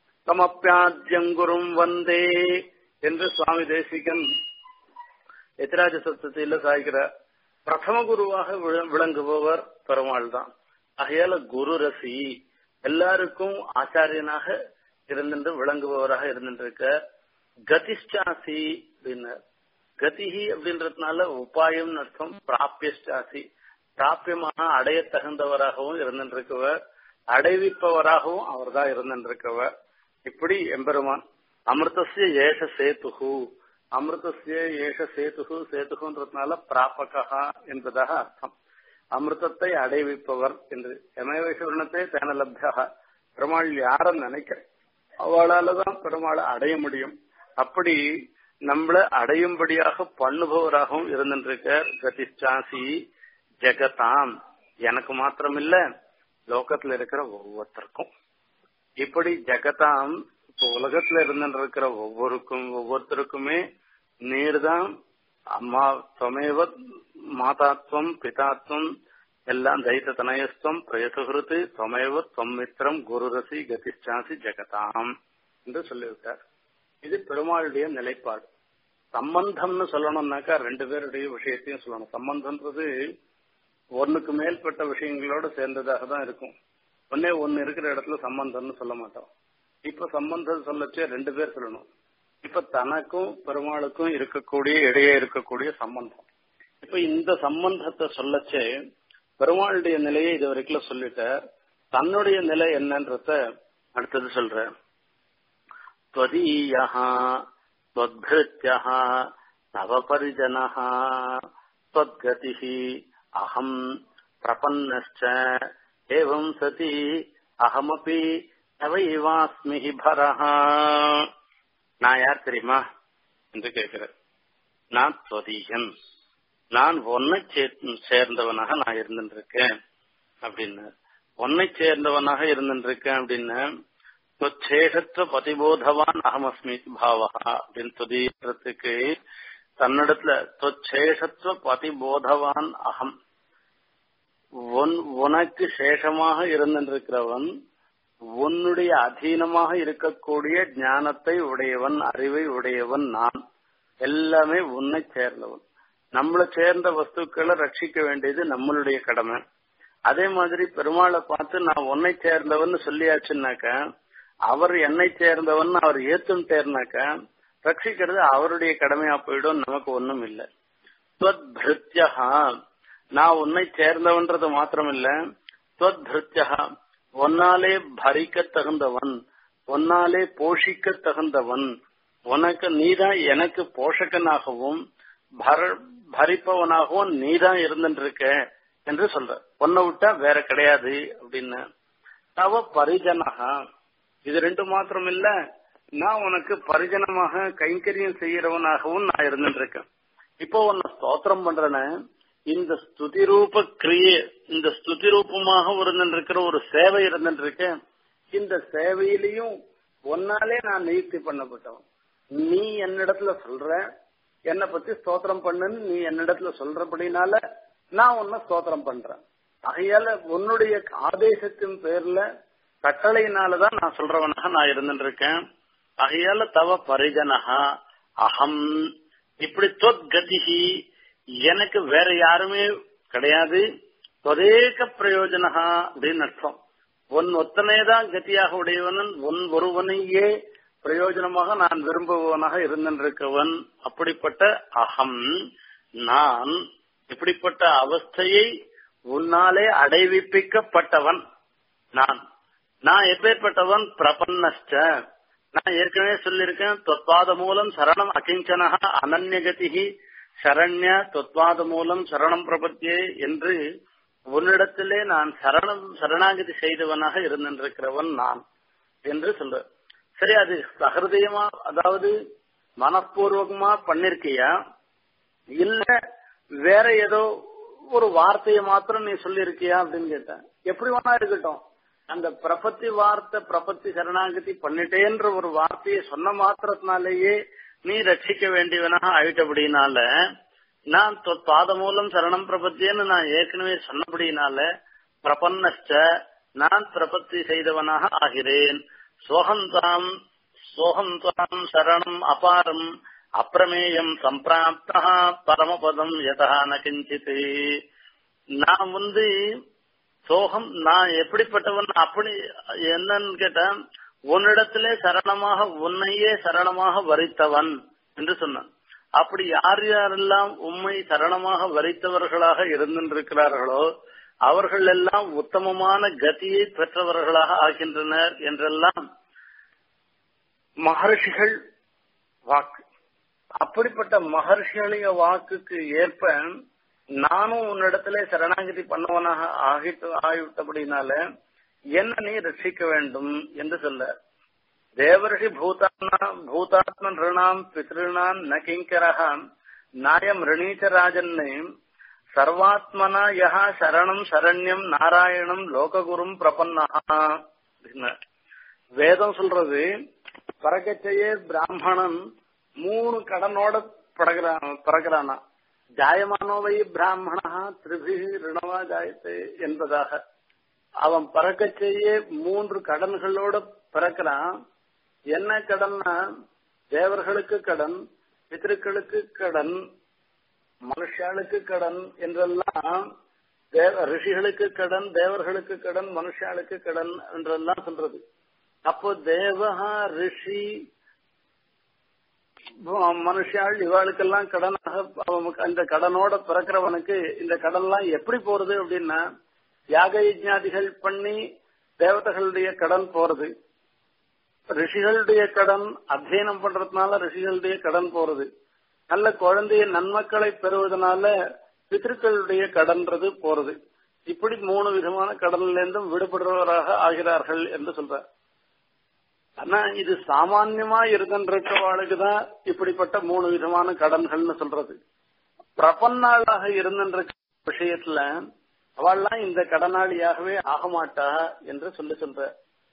தமப்பியாத்தியங்குரும் வந்தே என்று சுவாமி தேசிகன் எத்திராஜ சத்தத்தில சாய்கிறார் பிரதம குருவாக விளங்குபவர் பெருமாள் தான் ஆகையால குரு ரசி எல்லாருக்கும் ஆச்சாரியனாக இருந்துட்டு விளங்குபவராக இருந்துருக்க கதிஷ்டாசி அப்படின்னு கதிஹி அப்படின்றதுனால உபாயம் அர்த்தம் பிராபியஸ்டாசி பிராபியமாக அடைய தகுந்தவராகவும் இருந்திருக்கவர் அடைவிப்பவராகவும் அவர் தான் இருந்திருக்கவர் இப்படி எம்பெருமான் அமிர்தசிய ஏஷ சேத்துகு அமிர்தசிய ஏஷ சேத்துகு சேத்துகுன்றதுனால பிராபகா என்பதாக அர்த்தம் அமிர்தத்தை அடைவிப்பவர் என்று எமேவேஸ்வரணத்தை தேனலப்தாக பெருமாள் யார நினைக்க அவளாலதான் பெருமாளை அடைய முடியும் அப்படி நம்மள அடையும்படியாக பண்ணுபவராகவும் இருந்திருக்கார் கதிச்சாசி ஜெகதாம் எனக்கு மாத்திரம் இல்ல லோகத்துல இருக்கிற ஒவ்வொருத்தருக்கும் இப்படி ஜெகதாம் இப்போ உலகத்துல இருந்துட்டு ஒவ்வொருக்கும் ஒவ்வொருத்தருக்குமே நீர்தான் அம்மா துவமேவ மாதாத்வம் பிதாத்வம் எல்லாம் தைத்த தனயஸ்துவம் பிரயசுகிருத்து துவமேவ துவம் மித்திரம் குருரசி கதிச்சாசி ஜெகதாம் என்று சொல்லிவிட்டார் இது பெருமாளுடைய நிலைப்பாடு சம்பந்தம்னு சொல்லணும்னாக்கா ரெண்டு பேருடைய விஷயத்தையும் சொல்லணும் சம்பந்தம்ன்றது ஒன்னுக்கு மேற்பட்ட விஷயங்களோட சேர்ந்ததாக தான் இருக்கும் ஒன்னே ஒன்னு இருக்கிற இடத்துல சம்பந்தம்னு சொல்ல மாட்டோம் இப்ப சம்பந்தம் சொல்லச்சே ரெண்டு பேர் சொல்லணும் இப்ப தனக்கும் பெருமாளுக்கும் இருக்கக்கூடிய இடையே இருக்கக்கூடிய சம்பந்தம் இப்ப இந்த சம்பந்தத்தை சொல்லச்சே பெருமாளுடைய நிலையை இது வரைக்கும் சொல்லிட்ட தன்னுடைய நிலை என்னன்றத அடுத்தது சொல்றேன் त्वदीयः त्वद्भृत्यः तव परिजनः त्वद्गतिः अहम् प्रपन्नश्च एवम् सति अहमपि तवैवास्मि हि भरः நான் யார் தெரியுமா என்று கேட்கிறேன் நான் துவதீயன் நான் ஒன்னை சேர்ந்தவனாக நான் இருந்துருக்கேன் அப்படின்னு ஒன்னை சேர்ந்தவனாக இருந்துருக்கேன் அப்படின்னு துவச்சேஷத்துவ பதிபோதவான் அகமஸ்மி பாவா அப்படின்னு துதிக்கிறதுக்கு தன்னிடத்துல துவச்சேஷத்துவ பதிபோதவான் அகம் உனக்கு சேஷமாக இருந்திருக்கிறவன் உன்னுடைய அதீனமாக இருக்கக்கூடிய ஞானத்தை உடையவன் அறிவை உடையவன் நான் எல்லாமே உன்னை சேர்ந்தவன் நம்மளை சேர்ந்த வஸ்துக்களை ரட்சிக்க வேண்டியது நம்மளுடைய கடமை அதே மாதிரி பெருமாளை பார்த்து நான் உன்னை சேர்ந்தவன் சொல்லியாச்சுன்னாக்க அவர் என்னை சேர்ந்தவன் அவர் ஏத்துட்டேர்னாக்க ரட்சிக்கிறது அவருடைய கடமையா போயிடும் நமக்கு ஒண்ணும் இல்லை துவத்பிருத்யா நான் உன்னை சேர்ந்தவன்றது மாத்திரம் இல்ல துவத்பிருத்யா ஒன்னாலே பரிக்க தகுந்தவன் ஒன்னாலே போஷிக்க தகுந்தவன் உனக்கு நீதான் எனக்கு போஷகனாகவும் பரிப்பவனாகவும் நீதான் இருந்துருக்க என்று சொல்ற உன்னை விட்டா வேற கிடையாது அப்படின்னு தவ பரிஜனகா இது ரெண்டு மாத்திரம் இல்ல நான் உனக்கு பரிஜனமாக கைங்கரியம் செய்யறவனாகவும் நான் இருந்துட்டு இருக்கேன் இப்போ உன்னை ஸ்தோத்திரம் பண்றேன்னு இந்த ஸ்துதி ரூப கிரியே இந்த ஸ்துதி ரூபமாக இருந்துருக்கிற ஒரு சேவை இருந்துட்டு இருக்கேன் இந்த சேவையிலையும் ஒன்னாலே நான் நியுக்தி பண்ணப்பட்டவன் நீ என்னிடத்துல சொல்ற என்னை பத்தி ஸ்தோத்திரம் பண்ணுன்னு நீ என்னிடத்துல சொல்றபடினால நான் உன்னை ஸ்தோத்திரம் பண்றேன் ஆகையால உன்னுடைய ஆதேசத்தின் பேர்ல கட்டளையினாலதான் நான் சொல்றவனாக நான் இருந்துட்டு இருக்கேன் ஆகையால தவ பரிஜனகா அகம் இப்படி தொத்கதிகி எனக்கு வேற யாருமே கிடையாது தொதேக பிரயோஜனகா அப்படின்னு அர்த்தம் உன் ஒத்தனைதான் கதியாக உடையவன் உன் ஒருவனையே பிரயோஜனமாக நான் விரும்புபவனாக இருந்திருக்கவன் அப்படிப்பட்ட அகம் நான் இப்படிப்பட்ட அவஸ்தையை உன்னாலே அடைவிப்பிக்கப்பட்டவன் நான் நான் எப்பேற்பட்டவன் பிரபன்னஸ்ட நான் ஏற்கனவே சொல்லியிருக்கேன் தொத்வாத மூலம் சரணம் அகிஞ்சனக அனன்யகதிகி சரண்ய தொத்வாத மூலம் சரணம் பிரபத்தியே என்று உன்னிடத்திலே நான் சரணம் சரணாகதி செய்தவனாக இருந்திருக்கிறவன் நான் என்று சொல்ற சரி அது சகிருதயமா அதாவது மனப்பூர்வகமா பண்ணிருக்கியா இல்ல வேற ஏதோ ஒரு வார்த்தையை மாத்திரம் நீ சொல்லியிருக்கியா அப்படின்னு கேட்டேன் எப்படி வேணா இருக்கட்டும் அந்த பிரபத்தி வார்த்தை பிரபத்தி சரணாகதி பண்ணிட்டேன்ற ஒரு வார்த்தையை சொன்ன மாத்திரத்தினாலேயே நீ ரட்சிக்க வேண்டியவனாக ஆயிட்டபடினால நான் பாத மூலம் சரணம் பிரபத்தியன்னு நான் ஏற்கனவே சொன்னபடினால பிரபன்னஷ்ட நான் பிரபத்தி செய்தவனாக ஆகிறேன் சோகந்தாம் சோகந்தாம் சரணம் அபாரம் அப்பிரமேயம் சம்பிராப்தா பரமபதம் யதா ந கிஞ்சித் நான் வந்து சோகம் நான் எப்படிப்பட்டவன் அப்படி என்னன்னு கேட்டேன் உன்னிடத்திலே சரணமாக உன்னையே சரணமாக வரித்தவன் என்று சொன்னான் அப்படி யார் யாரெல்லாம் உண்மை சரணமாக வரித்தவர்களாக இருந்திருக்கிறார்களோ அவர்கள் எல்லாம் உத்தமமான கதியை பெற்றவர்களாக ஆகின்றனர் என்றெல்லாம் மகர்ஷிகள் வாக்கு அப்படிப்பட்ட மகர்ஷிகளிய வாக்குக்கு ஏற்ப நானும் உன்னிடத்துல சரணாகதி பண்ணவனாக ஆகிட்டு ஆகிவிட்டபடினால என்ன நீ ரட்சிக்க வேண்டும் என்று சொல்ல தேவர்ஷி பூதாத்மா பூதாத்ம ரிணாம் பித்ருணாம் ந கிங்கரஹாம் நாயம் ரிணீச்ச ராஜன்னே சர்வாத்மனா யஹா சரணம் சரண்யம் நாராயணம் லோககுரும் பிரபன்னஹா வேதம் சொல்றது பறக்கச்சையே பிராமணன் மூணு கடனோட படகிறான் பிறக்கிறானா ஜாயமானோவை பிராமணா திரிபி ரிணவா ஜாயத்து என்பதாக அவன் பறக்கச்சேயே மூன்று கடன்களோட பிறக்கிறான் என்ன கடன்னா தேவர்களுக்கு கடன் பித்திருக்களுக்கு கடன் மனுஷாளுக்கு கடன் என்றெல்லாம் தேவ ரிஷிகளுக்கு கடன் தேவர்களுக்கு கடன் மனுஷாளுக்கு கடன் என்றெல்லாம் சொல்றது அப்போ தேவஹா ரிஷி மனுஷாள் இவாளுக்கெல்லாம் கடனாக அவனுக்கு அந்த கடனோட பிறக்கிறவனுக்கு இந்த கடன்லாம் எப்படி போறது அப்படின்னா யாக யஜ்ஞாதிகள் பண்ணி தேவதைகளுடைய கடன் போறது ரிஷிகளுடைய கடன் அத்தியனம் பண்றதுனால ரிஷிகளுடைய கடன் போறது நல்ல குழந்தைய நன்மக்களை பெறுவதனால பித்திருக்களுடைய கடன்றது போறது இப்படி மூணு விதமான கடன்ல இருந்தும் விடுபடுறவராக ஆகிறார்கள் என்று சொல்றார் ஆனா இது சாமான்யமா இருந்திருக்கவாளுக்கு தான் இப்படிப்பட்ட மூணு விதமான கடன்கள்னு சொல்றது பிரபன்னாளாக இருந்திருக்க விஷயத்துல அவள்லாம் இந்த கடனாளியாகவே ஆக மாட்டா என்று சொல்லி சொல்ற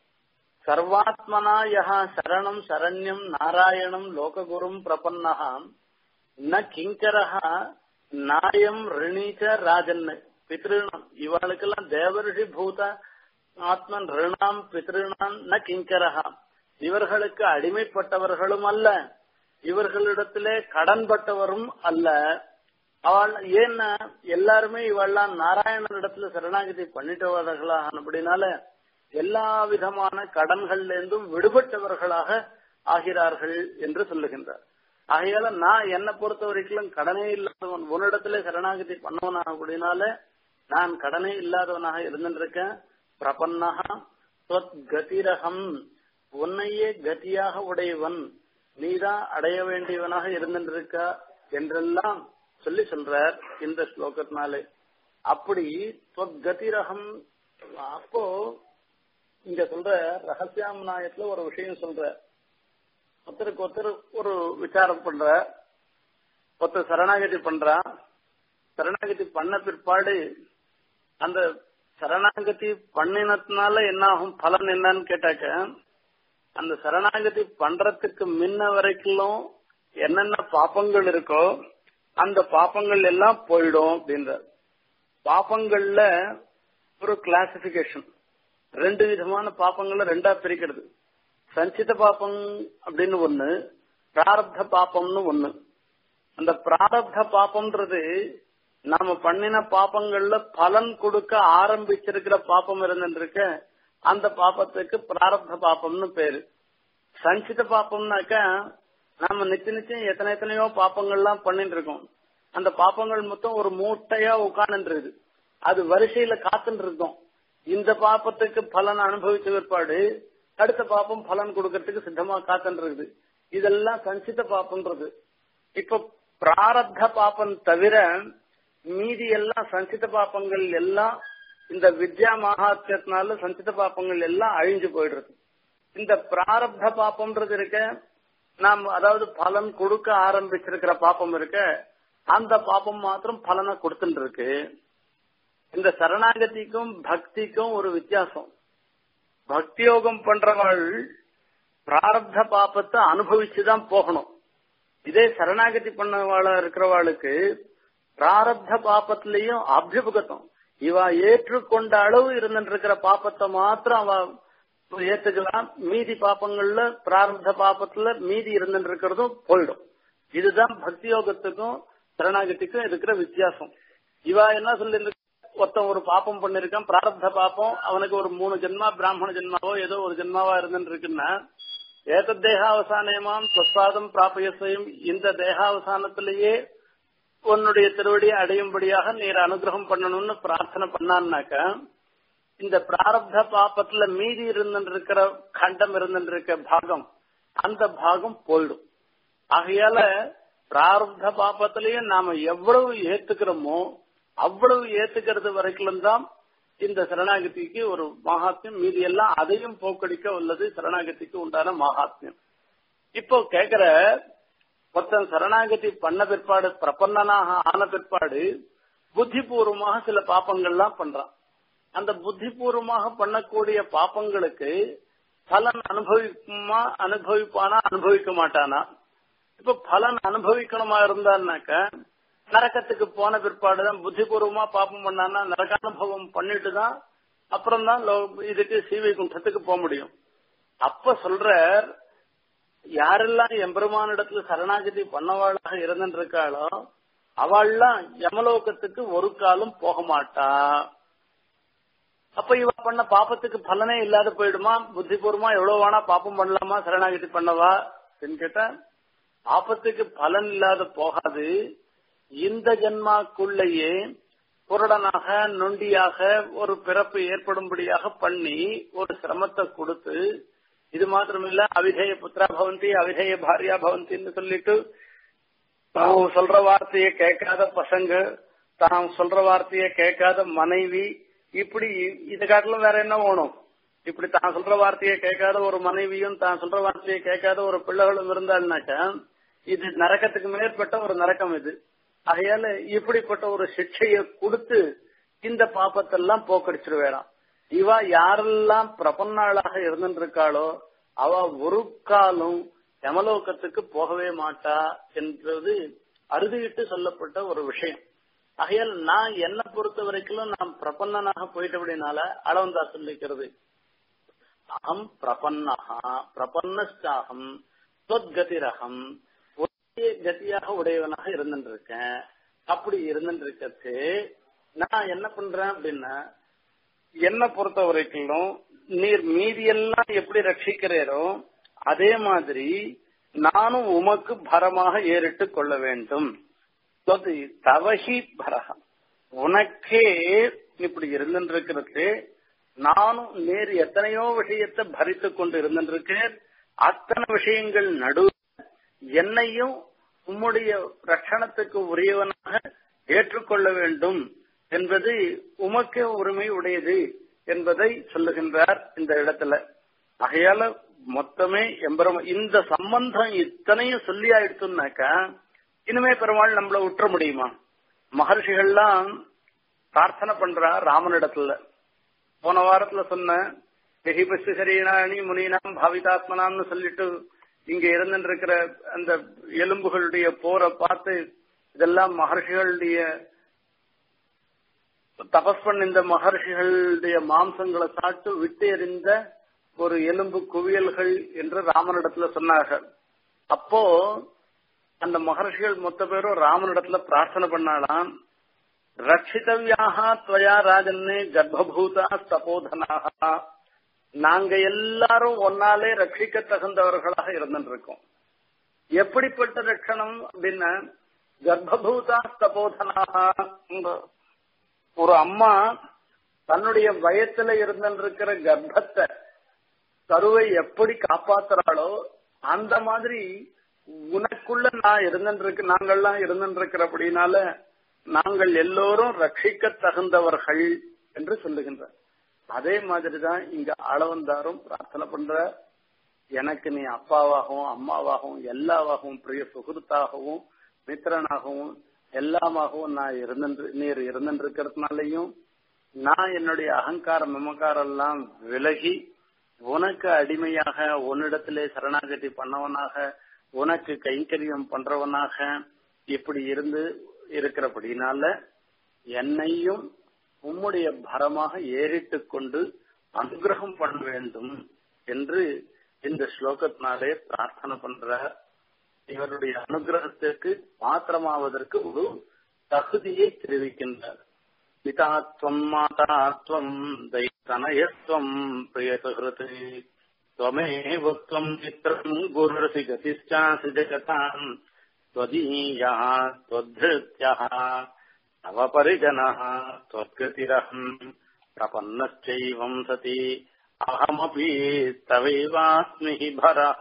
சர்வாத்மனா யஹா சரணம் சரண்யம் நாராயணம் லோககுரும் பிரபன்னஹாம் ந கிங்கரஹா நாயம் ரிணீச்ச ராஜன் பித்ருணம் இவாளுக்கெல்லாம் தேவரிஷி பூத ஆத்மன் ரிணாம் பித்ருணாம் ந கிங்கரஹா இவர்களுக்கு அடிமைப்பட்டவர்களும் அல்ல இவர்களிடத்திலே கடன்பட்டவரும் அல்ல அவள் ஏன்னா எல்லாருமே இவெல்லாம் நாராயணனிடத்துல சரணாகதி பண்ணிட்டவர்களாக அப்படினால எல்லா விதமான கடன்கள்ல இருந்தும் விடுபட்டவர்களாக ஆகிறார்கள் என்று சொல்லுகின்றார் ஆகையால நான் என்னை பொறுத்த வரைக்கும் கடனே இல்லாதவன் உன்னிடத்துல சரணாகதி பண்ணவனாக அப்படினால நான் கடனே இல்லாதவனாக இருந்திருக்கேன் பிரபன்னகா கதிரகம் உன்னையே கதியாக உடையவன் நீதான் அடைய வேண்டியவனாக இருந்திருக்க என்றெல்லாம் சொல்லி சொல்றார் இந்த ஸ்லோகத்தினாலே அப்படி கதிரகம் அப்போ இங்க சொல்ற ரகசியாமநாயத்துல ஒரு விஷயம் சொல்ற ஒருத்தருக்கு ஒருத்தர் ஒரு விசாரம் பண்ற ஒருத்தர் சரணாகதி பண்றான் சரணாகதி பண்ண பிற்பாடு அந்த சரணாகதி பண்ணினதுனால என்ன ஆகும் பலன் என்னன்னு கேட்டாக்க அந்த சரணாகதி பண்றதுக்கு முன்ன வரைக்கும் என்னென்ன பாப்பங்கள் இருக்கோ அந்த பாப்பங்கள் எல்லாம் போயிடும் அப்படின்ற பாப்பங்கள்ல ஒரு கிளாசிபிகேஷன் ரெண்டு விதமான பாப்பங்களை ரெண்டா பிரிக்கிறது சஞ்சித பாப்பம் அப்படின்னு ஒண்ணு பிராரப்த பாப்பம்னு ஒண்ணு அந்த பிராரப்த பாப்பம்ன்றது நாம பண்ணின பாப்பங்கள்ல பலன் கொடுக்க ஆரம்பிச்சிருக்கிற பாப்பம் இருந்துருக்க அந்த பாப்பத்துக்கு பிராரப்த பாப்பம்னு பேரு சஞ்சித பாப்பம்னாக்கா நாம நிச்சய நிச்சயம் எத்தனை எத்தனையோ பாப்பங்கள்லாம் பண்ணிட்டு இருக்கோம் அந்த பாப்பங்கள் மொத்தம் ஒரு மூட்டையா உட்கார்ந்துருக்கு அது வரிசையில காத்துட்டு இருக்கோம் இந்த பாப்பத்துக்கு பலன் அனுபவிச்ச பிற்பாடு அடுத்த பாப்பம் பலன் கொடுக்கறதுக்கு சித்தமா காத்துட்டு இருக்குது இதெல்லாம் சஞ்சித பாப்பம்ன்றது இப்ப பிராரப்த பாப்பம் தவிர மீதி எல்லாம் சஞ்சித பாப்பங்கள் எல்லாம் இந்த வித்யா மகாத்தியத்தினால சஞ்சித பாப்பங்கள் எல்லாம் அழிஞ்சு போயிடுறது இந்த பிராரப்த பாப்பம்ன்றது இருக்க நாம் அதாவது பலன் கொடுக்க ஆரம்பிச்சிருக்கிற பாப்பம் இருக்க அந்த பாப்பம் மாத்திரம் பலனை கொடுத்துட்டு இருக்கு இந்த சரணாகதிக்கும் பக்திக்கும் ஒரு வித்தியாசம் பக்தி யோகம் பண்றவள் பிராரப்த பாப்பத்தை அனுபவிச்சுதான் போகணும் இதே சரணாகதி பண்ணவாளா இருக்கிறவாளுக்கு பிராரப்த பாப்பத்திலையும் அபியுபகத்தம் இவ ஏற்றுக்கொண்ட அளவு இருந்துட்டு இருக்கிற பாப்பத்தை மாத்திரம் அவ ஏத்துக்கலாம் மீதி பாப்பங்கள்ல பிராரப்த பாப்பத்துல மீதி இருந்துட்டு இருக்கிறதும் போயிடும் இதுதான் பக்தி யோகத்துக்கும் சரணாகதிக்கும் இருக்கிற வித்தியாசம் இவ என்ன சொல்லி ஒருத்தன் ஒரு பாப்பம் பண்ணிருக்கான் பிராரப்த பாப்பம் அவனுக்கு ஒரு மூணு ஜென்மா பிராமண ஜென்மாவோ ஏதோ ஒரு ஜென்மாவா இருந்துட்டு இருக்குன்னா ஏத தேகாவசானயமாம் சொற்பாதம் பிராபயசையும் இந்த தேகாவசானத்திலேயே உன்னுடைய திருவடியை அடையும்படியாக நீர் அனுகிரகம் பண்ணணும்னு பிரார்த்தனை பண்ணான்னாக்க இந்த பிராரப்த பாப்பத்துல மீதி இருந்துட்டு இருக்கிற கண்டம் இருந்துட்டு இருக்க பாகம் அந்த பாகம் போயிடும் ஆகையால பிராரப்த பாப்பத்திலையும் நாம எவ்வளவு ஏத்துக்கிறோமோ அவ்வளவு ஏத்துக்கிறது வரைக்கும் தான் இந்த சரணாகதிக்கு ஒரு மகாத்மியம் மீதி எல்லாம் அதையும் போக்கடிக்க உள்ளது சரணாகதிக்கு உண்டான மகாத்மியம் இப்போ கேக்குற ஒருத்தன் சரணாகதி பண்ண பிற்பாடு பிரபன்னனாக ஆன பிற்பாடு புத்திபூர்வமாக சில பாப்பங்கள்லாம் பண்றான் அந்த புத்திபூர்வமாக பண்ணக்கூடிய பாப்பங்களுக்கு பலன் அனுபவிக்குமா அனுபவிப்பானா அனுபவிக்க மாட்டானா இப்ப பலன் அனுபவிக்கணுமா இருந்தான்னாக்க நரக்கத்துக்கு போன பிற்பாடுதான் புத்திபூர்வமா பாப்பம் பண்ணானா நரகானுபவம் பண்ணிட்டு தான் அப்புறம் தான் இதுக்கு சீவை குண்டத்துக்கு போக முடியும் அப்ப சொல்ற யாரெல்லாம் எம்பெருமானிடத்துல சரணாகதி பண்ணவாளாக இருந்துருக்காளோ அவள்லாம் யமலோகத்துக்கு ஒரு காலம் போக மாட்டா அப்ப இவ பண்ண பாப்பத்துக்கு பலனே இல்லாத போயிடுமா புத்திபூர்வமா எவ்வளவு வேணா பாப்பம் பண்ணலாமா சரணாகதி பண்ணவா கேட்டா பாப்பத்துக்கு பலன் இல்லாத போகாது இந்த ஜென்மாக்குள்ளேயே குருடனாக நொண்டியாக ஒரு பிறப்பு ஏற்படும்படியாக பண்ணி ஒரு சிரமத்தை கொடுத்து இது மாத்திரமில்ல அவிதேய புத்திரா பவந்தி அவிதேய பாரியா பவந்தின்னு சொல்லிட்டு தான் சொல்ற வார்த்தையை கேட்காத பசங்க தான் சொல்ற வார்த்தையை கேட்காத மனைவி இப்படி இது காட்டிலும் வேற என்ன வேணும் இப்படி தான் சொல்ற வார்த்தையை கேட்காத ஒரு மனைவியும் தான் சொல்ற வார்த்தையை கேட்காத ஒரு பிள்ளைகளும் இருந்தாள்னாக்கா இது நரக்கத்துக்கு மேற்பட்ட ஒரு நரக்கம் இது ஆகையால இப்படிப்பட்ட ஒரு சிக்ஷையை கொடுத்து இந்த பாப்பத்தெல்லாம் போக்கடிச்சிருவேறான் இவ யாரெல்லாம் பிரபன்னாளாக இருந்திருக்காளோ அவ ஒரு காலம் யமலோகத்துக்கு போகவே மாட்டா என்றது அறுதியிட்டு சொல்லப்பட்ட ஒரு விஷயம் ஆகையால் நான் என்ன பொறுத்த வரைக்கும் நான் பிரபன்னனாக போயிட்டபடினால அளவந்தா சொல்லிக்கிறது அகம் பிரபன்னஹா பிரபன்னஸ்டாகம் தொத்கதிரகம் ஒரே கதியாக உடையவனாக இருந்துருக்கேன் அப்படி இருந்துருக்கச்சு நான் என்ன பண்றேன் அப்படின்னா என்ன பொறுத்த வரைக்கும் நீர் மீதியெல்லாம் எப்படி ரட்சிக்கிறீரோ அதே மாதிரி நானும் உமக்கு பரமாக ஏறிட்டு கொள்ள வேண்டும் தவகி பரகம் உனக்கே இப்படி இருந்துருக்கிறது நானும் நேர் எத்தனையோ விஷயத்தை பரித்து கொண்டு இருந்திருக்கேன் அத்தனை விஷயங்கள் நடு என்னையும் உம்முடைய ரட்சணத்துக்கு உரியவனாக ஏற்றுக்கொள்ள வேண்டும் என்பது உமக்கே உரிமை உடையது என்பதை சொல்லுகின்றார் இந்த இடத்துல ஆகையால மொத்தமே எம்பெருமா இந்த சம்பந்தம் இத்தனையும் சொல்லி ஆயிடுச்சுனாக்கா இனிமே பெருமாள் நம்மள உற்ற முடியுமா மகர்ஷிகள்லாம் பிரார்த்தனை பண்றா ராமனிடத்துல போன வாரத்துல சொன்ன வெகிபஸ்து சரீராணி முனினாம் பாவிதாத்மனாம்னு சொல்லிட்டு இங்க இருந்துருக்கிற அந்த எலும்புகளுடைய போரை பார்த்து இதெல்லாம் மகர்ஷிகளுடைய தபஸ் பண்ண இந்த மகர்ஷிகளுடைய மாம்சங்களை சாட்டு விட்டு எறிந்த ஒரு எலும்பு குவியல்கள் என்று ராமனிடத்துல சொன்னார்கள் அப்போ அந்த மகர்ஷிகள் மொத்த பேரும் ராமனிடத்துல பிரார்த்தனை பண்ணாலாம் ரட்சிதவியாக துவயா ராஜன்னே கர்ப்பபூதா தபோதனாக நாங்க எல்லாரும் ஒன்னாலே ரட்சிக்க தகுந்தவர்களாக இருந்துருக்கோம் எப்படிப்பட்ட ரட்சணம் அப்படின்னா கர்ப்பபூதா தபோதனாக ஒரு அம்மா தன்னுடைய வயத்துல இருந்திருக்கிற கர்ப்பத்தை கருவை எப்படி காப்பாத்துறாளோ அந்த மாதிரி உனக்குள்ள நான் இருந்திருக்கு நாங்கள்லாம் இருந்திருக்கிற அப்படின்னால நாங்கள் எல்லோரும் ரட்சிக்க தகுந்தவர்கள் என்று சொல்லுகின்றார் அதே மாதிரிதான் இங்க ஆளவந்தாரும் பிரார்த்தனை பண்ற எனக்கு நீ அப்பாவாகவும் அம்மாவாகவும் எல்லாவாகவும் பிரிய சுகிருத்தாகவும் மித்திரனாகவும் எல்லாமாகவும் நான் இருந்து நீர் இருந்திருக்கிறதுனாலையும் நான் என்னுடைய அகங்காரம் மமக்காரம் எல்லாம் விலகி உனக்கு அடிமையாக உன்னிடத்திலே சரணாகதி பண்ணவனாக உனக்கு கைங்கரியம் பண்றவனாக இப்படி இருந்து இருக்கிறபடினால என்னையும் உம்முடைய பரமாக ஏறிட்டு கொண்டு அனுகிரகம் பண்ண வேண்டும் என்று இந்த ஸ்லோகத்தினாலே பிரார்த்தனை பண்ற இவருடைய அனுகிரகத்திற்கு மாத்திரமாவதற்கு ஒரு தகுதியை தெரிவிக்கின்றார் பிதாத்வம் மாதாத்வம் தைத்தனயஸ்வம் பிரியசுகிருத் त्वमेव त्वम् चित्रम् गुरुरसि गतिश्चासि जगताम् त्वदीयः त्वद्धृत्यः तव परिजनः त्वद्गतिरहम् प्रपन्नश्चैवम् सति அகமபி தவைவாஸ்மி பரஹ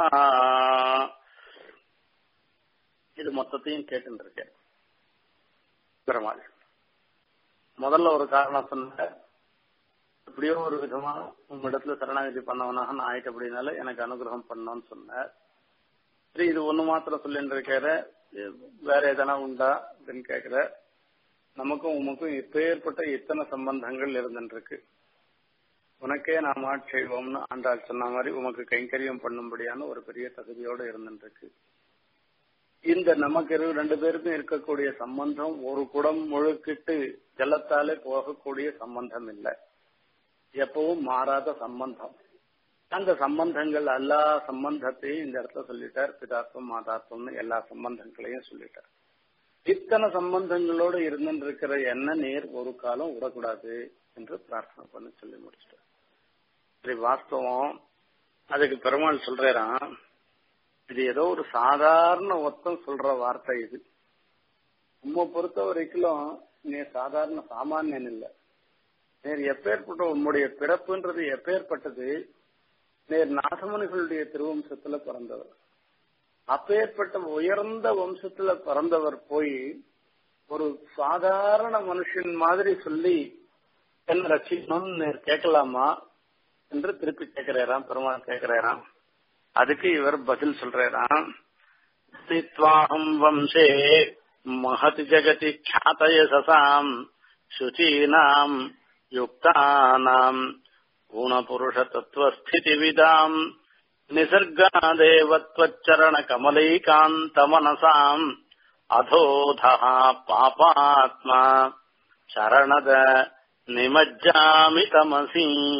இது மொத்தத்தையும் கேட்டு இருக்கேன் பெருமாள் முதல்ல ஒரு காரணம் சொன்ன எப்படியோ ஒரு விதமா உங்களிடத்துல சரணாகதி பண்ணவனாக நான் ஆயிட்டு அப்படின்னால எனக்கு அனுகிரகம் பண்ணோன்னு சொன்னார் சரி இது ஒண்ணு மாத்திரம் சொல்லிட்டு இருக்கிற வேற எதனா உண்டா அப்படின்னு கேக்குற நமக்கும் உமக்கும் இப்பேற்பட்ட இத்தனை சம்பந்தங்கள் இருந்துருக்கு உனக்கே நாம் ஆட்செய்வோம்னு ஆண்டாள் சொன்ன மாதிரி உமக்கு கைங்கரியம் பண்ணும்படியான ஒரு பெரிய தகுதியோட இருந்துருக்கு இந்த நமக்கு இரு- ரெண்டு பேருக்கும் இருக்கக்கூடிய சம்பந்தம் ஒரு குடம் முழுக்கிட்டு ஜலத்தாலே போகக்கூடிய சம்பந்தம் இல்லை எப்பவும் மாறாத சம்பந்தம் அந்த சம்பந்தங்கள் எல்லா சம்பந்தத்தையும் இந்த இடத்துல சொல்லிட்டார் பிதாத்வம் மாதாத்வம்னு எல்லா சம்பந்தங்களையும் சொல்லிட்டார் இத்தனை சம்பந்தங்களோடு இருந்துருக்கிற என்ன நேர் ஒரு காலம் விடக்கூடாது என்று பிரார்த்தனை பண்ணி சொல்லி முடிச்சிட்டார் சரி வாஸ்தவம் அதுக்கு பெருமாள் சொல்றாராம் இது ஏதோ ஒரு சாதாரண ஒத்தம் சொல்ற வார்த்தை இது உம்மை பொறுத்த வரைக்கும் நீ சாதாரண சாமானியன் இல்ல நேர் எப்பேற்பட்ட உன்னுடைய பிறப்புன்றது எப்பேற்பட்டது நேர் நாசமணிகளுடைய திருவம்சத்துல பிறந்தவர் அப்பேற்பட்ட உயர்ந்த வம்சத்துல பிறந்தவர் போய் ஒரு சாதாரண மனுஷன் மாதிரி சொல்லி என்ன ரட்சிக்கணும்னு நேர் கேட்கலாமா என்று திருப்பி கேட்கிறாராம் பெருமாள் கேட்கிறாராம் அதுக்கு இவர் பதில் சொல்றாராம் ஸ்தித்வாஹம் வம்சே மகதி ஜகதி ख्यातय சசாம் சுச்சீனாம் யுக்தானாம் गुणपुरुष तत्त्वस्थितिविदाम् निसर्गादेवत्वच्चरण कमलैकान्तमनसाम् अधोधः पापात्मा சரணத நிமஜ்ஜாமி தமசி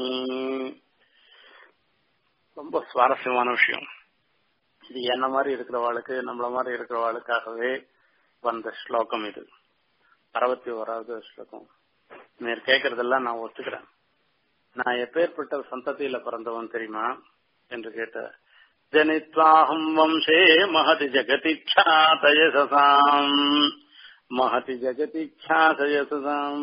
ரொம்ப சுவாரஸ்யமான விஷயம் இது என்ன மாதிரி இருக்கிறவாளுக்கு நம்மள மாதிரி இருக்கிறவாளுக்காகவே வந்த ஸ்லோகம் இது அறுபத்தி ஓராவது ஸ்லோகம் நீர் கேட்கறதெல்லாம் நான் ஒத்துக்கிறேன் நான் எப்பேற்பட்ட சந்ததியில பிறந்தவன் தெரியுமா என்று கேட்ட ஜனித்வாஹம் வம்சே மகதி ஜெகதி ख्यातयசசாம் மகதி ஜெகதி ख्यातயசசாம்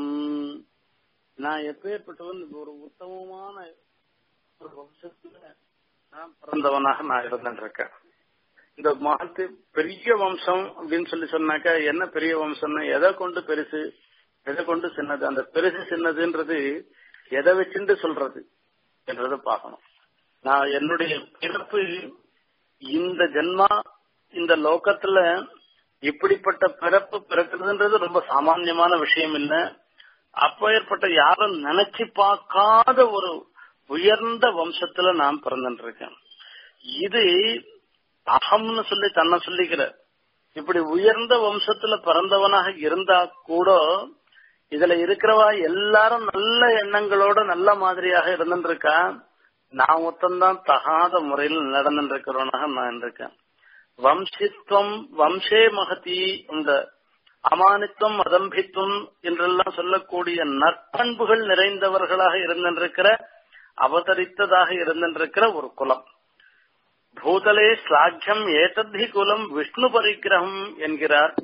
நான் எப்பேற்பட்டவன் ஒரு உத்தமமான ஒரு வம்சத்துல நான் பிறந்தவனாக நான் இருந்துட்டு இருக்கேன் இந்த மகத்து பெரிய வம்சம் அப்படின்னு சொல்லி சொன்னாக்கா என்ன பெரிய வம்சம்னா எதை கொண்டு பெருசு எதை கொண்டு சின்னது அந்த பெருசு சின்னதுன்றது எதை வச்சுட்டு சொல்றது என்றதை பார்க்கணும் நான் என்னுடைய பிறப்பு இந்த ஜென்மா இந்த லோகத்துல இப்படிப்பட்ட பிறப்பு பிறக்கிறதுன்றது ரொம்ப சாமான்யமான விஷயம் இல்ல அப்ப ஏற்பட்ட யாரும் நினைச்சு பார்க்காத ஒரு உயர்ந்த வம்சத்துல நான் பிறந்துட்டு இருக்கேன் இது அகம்னு சொல்லி தன்னை சொல்லிக்கிற இப்படி உயர்ந்த வம்சத்துல பிறந்தவனாக இருந்தா கூட இதுல இருக்கிறவா எல்லாரும் நல்ல எண்ணங்களோட நல்ல மாதிரியாக இருந்துட்டு இருக்கா நான் மொத்தம்தான் தகாத முறையில் நடந்துட்டு இருக்கிறவனாக நான் இருக்கேன் வம்சித்துவம் வம்சே மகதி இந்த அமானித்துவம் அதம்பித்துவம் என்றெல்லாம் சொல்லக்கூடிய நற்பண்புகள் நிறைந்தவர்களாக இருந்திருக்கிற அவதரித்ததாக இருந்திருக்கிற ஒரு குலம் பூதலே ஸ்லாக்கியம் ஏதத்தி குலம் விஷ்ணு பரிகிரகம் என்கிறார்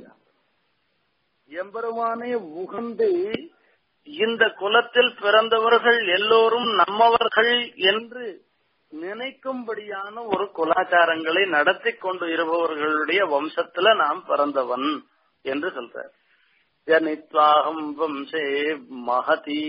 எம்பெருமானே உகந்து இந்த குலத்தில் பிறந்தவர்கள் எல்லோரும் நம்மவர்கள் என்று நினைக்கும்படியான ஒரு குலாச்சாரங்களை நடத்தி கொண்டு இருப்பவர்களுடைய வம்சத்துல நாம் பிறந்தவன் என்று சொல்றார் ஜனித்வாகம் வம்சே மகதி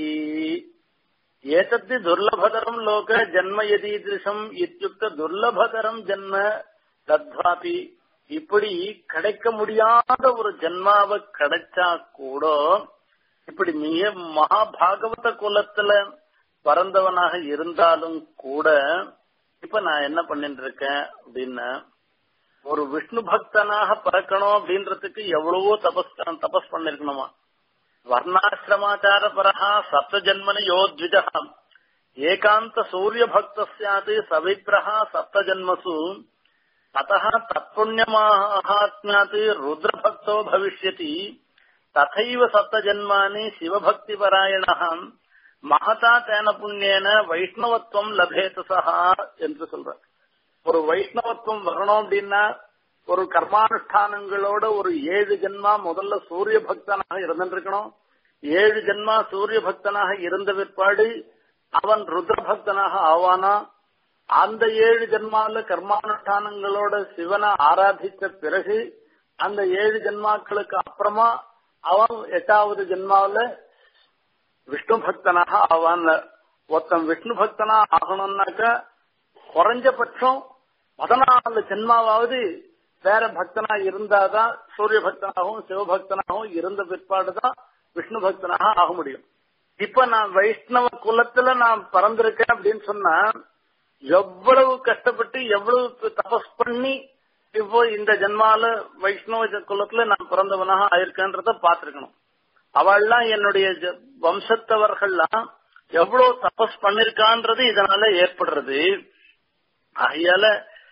ஏதத்தி துர்லபதரம் லோக ஜன்ம யதீதிருஷம் இத்தியுக்த துர்லபதரம் ஜன்ம தத்வாபி இப்படி கிடைக்க முடியாத ஒரு ஜென்மாவை கிடைச்சா கூட இப்படி மிக மகாபாகவத குலத்துல பிறந்தவனாக இருந்தாலும் கூட இப்ப நான் என்ன பண்ணிட்டு இருக்கேன் அப்படின்னா ஒரு விஷ்ணு பக்தனாக பிறக்கணும் அப்படின்றதுக்கு எவ்வளவோ தபஸ் தபஸ் பண்ணிருக்கணுமா வர்ணாசிரமாச்சார பரஹா சப்த ஜன்மனி யோத்விஜா ஏகாந்த சூரிய பக்த சாத் சவிப்ரஹா சப்த ஜன்மசு ततः तत्पुण्यमाहात्म्यात् रुद्रभक्तो भविष्यति तथैव सप्तजन्मानि शिवभक्तिपरायणः மகதா தேன புண்ணியன வைஷ்ணவத்துவம் லபேத சஹா என்று சொல்ற ஒரு வைஷ்ணவத்துவம் வரணும் அப்படின்னா ஒரு கர்மானுஷ்டானங்களோட ஒரு ஏழு ஜென்மா முதல்ல சூரிய பக்தனாக இருந்திருக்கணும் ஏழு ஜென்மா சூரிய பக்தனாக இருந்த பிற்பாடு அவன் ருத்ரபக்தனாக ஆவானா அந்த ஏழு ஜென்மால கர்மானுஷ்டானங்களோட சிவனை ஆராதித்த பிறகு அந்த ஏழு ஜென்மாக்களுக்கு அப்புறமா அவன் எட்டாவது ஜென்மாவில விஷ்ணு பக்தனாக ஆவான் ஒருத்தன் விஷ்ணு பக்தனா ஆகணும்னாக்க குறைஞ்சபட்சம் பதினாலு ஜென்மாவாவது வேற பக்தனா இருந்தாதான் சூரிய பக்தனாகவும் சிவபக்தனாகவும் இருந்த பிற்பாடுதான் விஷ்ணு பக்தனாக ஆக முடியும் இப்ப நான் வைஷ்ணவ குலத்துல நான் பிறந்திருக்கேன் அப்படின்னு சொன்னா எவ்வளவு கஷ்டப்பட்டு எவ்வளவு தபஸ் பண்ணி இப்போ இந்த ஜென்மால வைஷ்ணவ குலத்துல நான் பிறந்தவனாக ஆயிருக்கேன்றத பாத்திருக்கணும் அவள்லாம் என்னுடைய ஜ- வம்சத்தவர்கள்லாம் எவ்வளவு தபஸ் பண்ணிருக்கான்றது இதனால ஏற்படுறது ஆகையால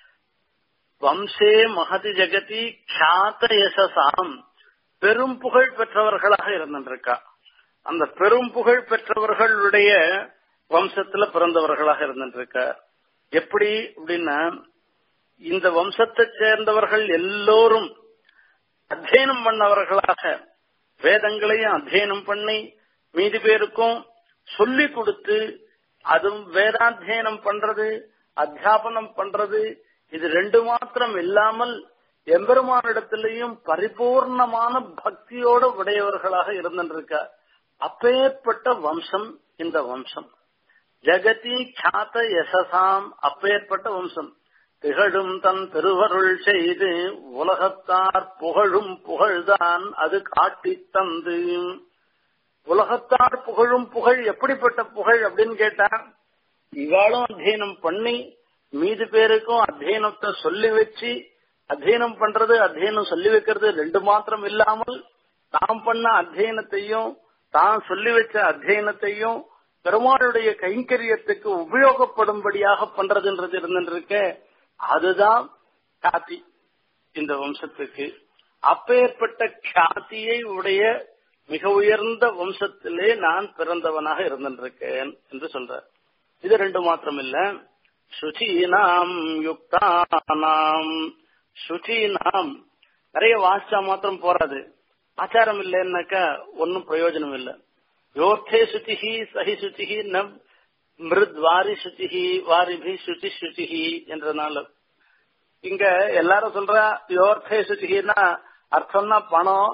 வம்சே மகதி ஜெகதி கியாத யசசாம் பெரும் புகழ் பெற்றவர்களாக இருந்திருக்கா அந்த பெரும் புகழ் பெற்றவர்களுடைய வம்சத்துல பிறந்தவர்களாக இருந்திருக்கா எப்படி அப்படின்னா இந்த வம்சத்தை சேர்ந்தவர்கள் எல்லோரும் அத்தியனம் பண்ணவர்களாக வேதங்களையும் அத்தியனம் பண்ணி மீதி பேருக்கும் சொல்லி கொடுத்து அதுவும் வேதாத்தியனம் பண்றது அத்தியாபனம் பண்றது இது ரெண்டு மாத்திரம் இல்லாமல் எம்பெருமானிடத்திலையும் பரிபூர்ணமான பக்தியோட உடையவர்களாக இருந்திருக்க அப்பேற்பட்ட வம்சம் இந்த வம்சம் ஜெகதி கியாத யசசாம் அப்பேற்பட்ட வம்சம் திகழும் தன் திருவருள் செய்து உலகத்தார் புகழும் புகழ்தான் அது காட்டித் தந்து உலகத்தார் புகழும் புகழ் எப்படிப்பட்ட புகழ் அப்படின்னு கேட்டா இவாளும் அத்தியனம் பண்ணி மீது பேருக்கும் அத்தியனத்தை சொல்லி வச்சு அத்தியனம் பண்றது அத்தியனம் சொல்லி வைக்கிறது ரெண்டு மாத்திரம் இல்லாமல் தாம் பண்ண அத்தியனத்தையும் தான் சொல்லி வச்ச அத்தியனத்தையும் பெருமாளுடைய கைங்கரியத்துக்கு உபயோகப்படும்படியாக பண்றதுன்றது இருந்துருக்க அதுதான் காத்தி இந்த வம்சத்துக்கு அப்பேற்பட்ட கியாத்தியை உடைய மிக உயர்ந்த வம்சத்திலே நான் பிறந்தவனாக இருந்திருக்கேன் என்று சொல்றார் இது ரெண்டு மாத்திரம் இல்ல சுச்சீனாம் யுக்தானாம் சுச்சீனாம் நிறைய வாசிச்சா மாத்திரம் போறாது ஆச்சாரம் இல்லைன்னாக்கா ஒன்னும் பிரயோஜனம் இல்லை யோர்த்தே சுச்சிஹி சஹி சுச்சிஹி ந மிருத் வாரி சுச்சிஹி வாரிபி சுச்சி சுச்சிஹி என்றனால இங்க எல்லாரும் சொல்ற யோர்த்தே சுச்சிஹின்னா அர்த்தம்னா பணம்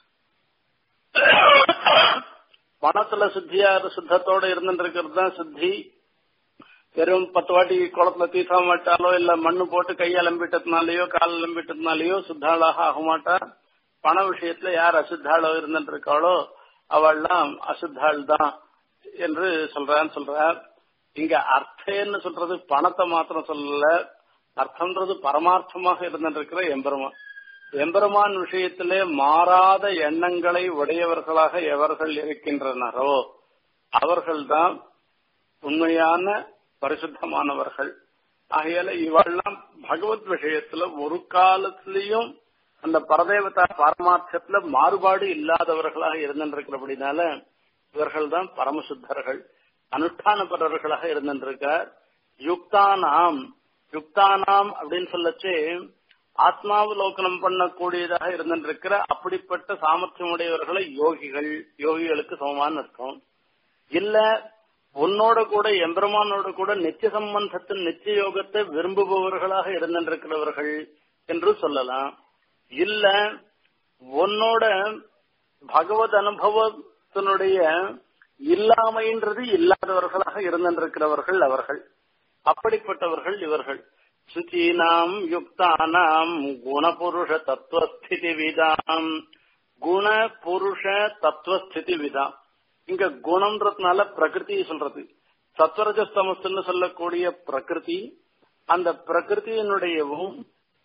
பணத்துல சுத்தியா சுத்தத்தோட இருந்துட்டு இருக்கிறது தான் சுத்தி வெறும் பத்து வாட்டி குளத்துல தீர்த்தம் மாட்டாலோ இல்ல மண்ணு போட்டு கை அலம்பிட்டதுனாலயோ கால் அலம்பிட்டதுனாலயோ சுத்தாளாக ஆக மாட்டா பண விஷயத்துல யார் அசுத்தாளோ இருந்துட்டு இருக்காளோ அவள்லாம் அசுத்தாள் தான் என்று சொல்றான்னு சொல்றார் இங்க அர்த்தம்னு சொல்றது பணத்தை மாத்திரம் சொல்லல அர்த்தம்ன்றது பரமார்த்தமாக இருந்திருக்கிற எம்பெருமான் எம்பெருமான் விஷயத்திலே மாறாத எண்ணங்களை உடையவர்களாக எவர்கள் இருக்கின்றனரோ அவர்கள்தான் உண்மையான பரிசுத்தமானவர்கள் ஆகையால இவெல்லாம் பகவத் விஷயத்துல ஒரு காலத்திலையும் அந்த பரதேவதா பாரமார்த்தத்துல மாறுபாடு இல்லாதவர்களாக இருந்திருக்கிறபடினால இவர்கள் தான் பரமசுத்தர்கள் அனுஷ்டானபரர்களாக இருந்திருக்கார் யுக்தானாம் யுக்தானாம் அப்படின்னு சொல்லச்சு ஆத்மாவலோகனம் பண்ணக்கூடியதாக இருந்திருக்கிற அப்படிப்பட்ட சாமர்த்தியம் உடையவர்களை யோகிகள் யோகிகளுக்கு சமமான அர்த்தம் இல்ல உன்னோட கூட எம்பெருமானோட கூட நித்திய சம்பந்தத்தின் நித்திய யோகத்தை விரும்புபவர்களாக இருந்திருக்கிறவர்கள் என்று சொல்லலாம் இல்ல உன்னோட பகவத் அனுபவத்தினுடைய இல்லாமைன்றது இல்லாதவர்களாக இருந்திருக்கிறவர்கள் அவர்கள் அப்படிப்பட்டவர்கள் இவர்கள் சுச்சீனாம் யுக்தானாம் குணபுருஷ தத்துவஸ்திதி விதாம் குண புருஷ தத்துவஸ்திதி விதாம் இங்க குணம்ன்றதுனால பிரகிருதி சொல்றது சத்வரஜஸ்தமஸ்ன்னு சொல்லக்கூடிய பிரகிருதி அந்த பிரகிருதியினுடையவும்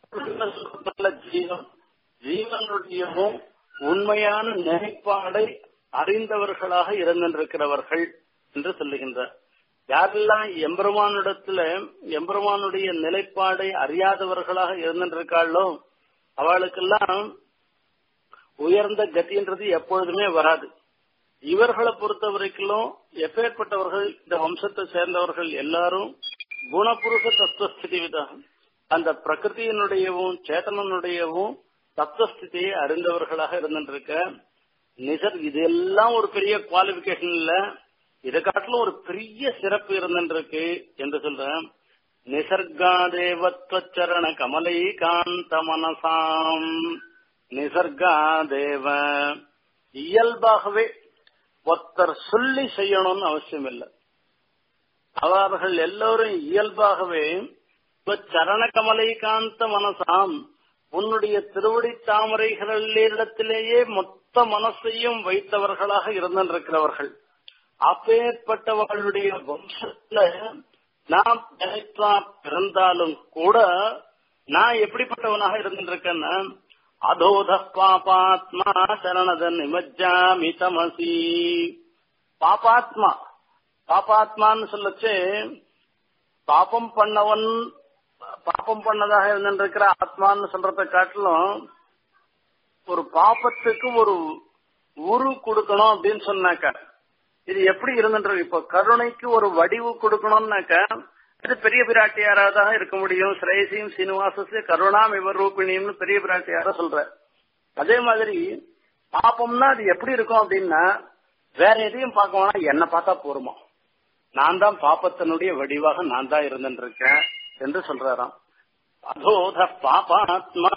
ஜீவன் ஜீவனுடையவும் உண்மையான நினைப்பாடை அறிந்தவர்களாக இருந்திருக்கிறவர்கள் என்று சொல்லுகின்றார் யாரெல்லாம் எம்பெருமானிடத்துல எம்பெருமானுடைய நிலைப்பாடை அறியாதவர்களாக இருந்திருக்காளோ அவளுக்கெல்லாம் உயர்ந்த கத்தின்றது எப்பொழுதுமே வராது இவர்களை பொறுத்த வரைக்கும் எப்பேற்பட்டவர்கள் இந்த வம்சத்தை சேர்ந்தவர்கள் எல்லாரும் குணபுருஷ தத்துவஸ்திதி விதம் அந்த பிரகிருதியினுடையவும் சேத்தனனுடையவும் தத்துவஸ்திதியை அறிந்தவர்களாக இருந்திருக்க நிசர் இதெல்லாம் ஒரு பெரிய குவாலிபிகேஷன் இல்ல இதை காட்டிலும் ஒரு பெரிய சிறப்பு இருந்துருக்கு என்று சொல்றேன் நிசர்காதேவத்வச்சரண கமலை காந்த மனசாம் நிசர்காதேவ இயல்பாகவே ஒருத்தர் சொல்லி செய்யணும்னு அவசியம் இல்லை அவர்கள் எல்லோரும் இயல்பாகவே சரண கமலை காந்த மனசாம் உன்னுடைய திருவடி தாமரைகளிடத்திலேயே மொத்த மனசையும் வைத்தவர்களாக இருந்திருக்கிறவர்கள் அப்பேற்பட்டவர்களுடைய வம்சத்துல நான் நினைத்தா பிறந்தாலும் கூட நான் எப்படிப்பட்டவனாக இருந்திருக்கேன்னா அதோத பாபாத்மா சரணத நிமஜ்ஜாமி தமசி பாபாத்மா பாபாத்மான்னு சொல்லச்சு பாப்பம் பண்ணவன் பாப்பம் பண்ணதாக இருந்திருக்கிற ஆத்மான்னு சொல்றத காட்டிலும் ஒரு பாப்பத்துக்கு ஒரு உரு கொடுக்கணும் அப்படின்னு சொன்னாக்க இது எப்படி இருந்துட்டு இப்ப கருணைக்கு ஒரு வடிவு கொடுக்கணும்னாக்க இது பெரிய பிராட்டியாராக இருக்க முடியும் சிரேசியும் சீனிவாசஸ்ய கருணாம் இவர் ரூபிணியம்னு பெரிய பிராட்டியார சொல்ற அதே மாதிரி பாப்பம்னா அது எப்படி இருக்கும் அப்படின்னா வேற எதையும் பார்க்க வேணா என்ன பார்த்தா போருமா நான் தான் பாப்பத்தினுடைய வடிவாக நான் தான் இருந்துட்டு இருக்கேன் என்று சொல்றாராம் அதோத பாபாத்மா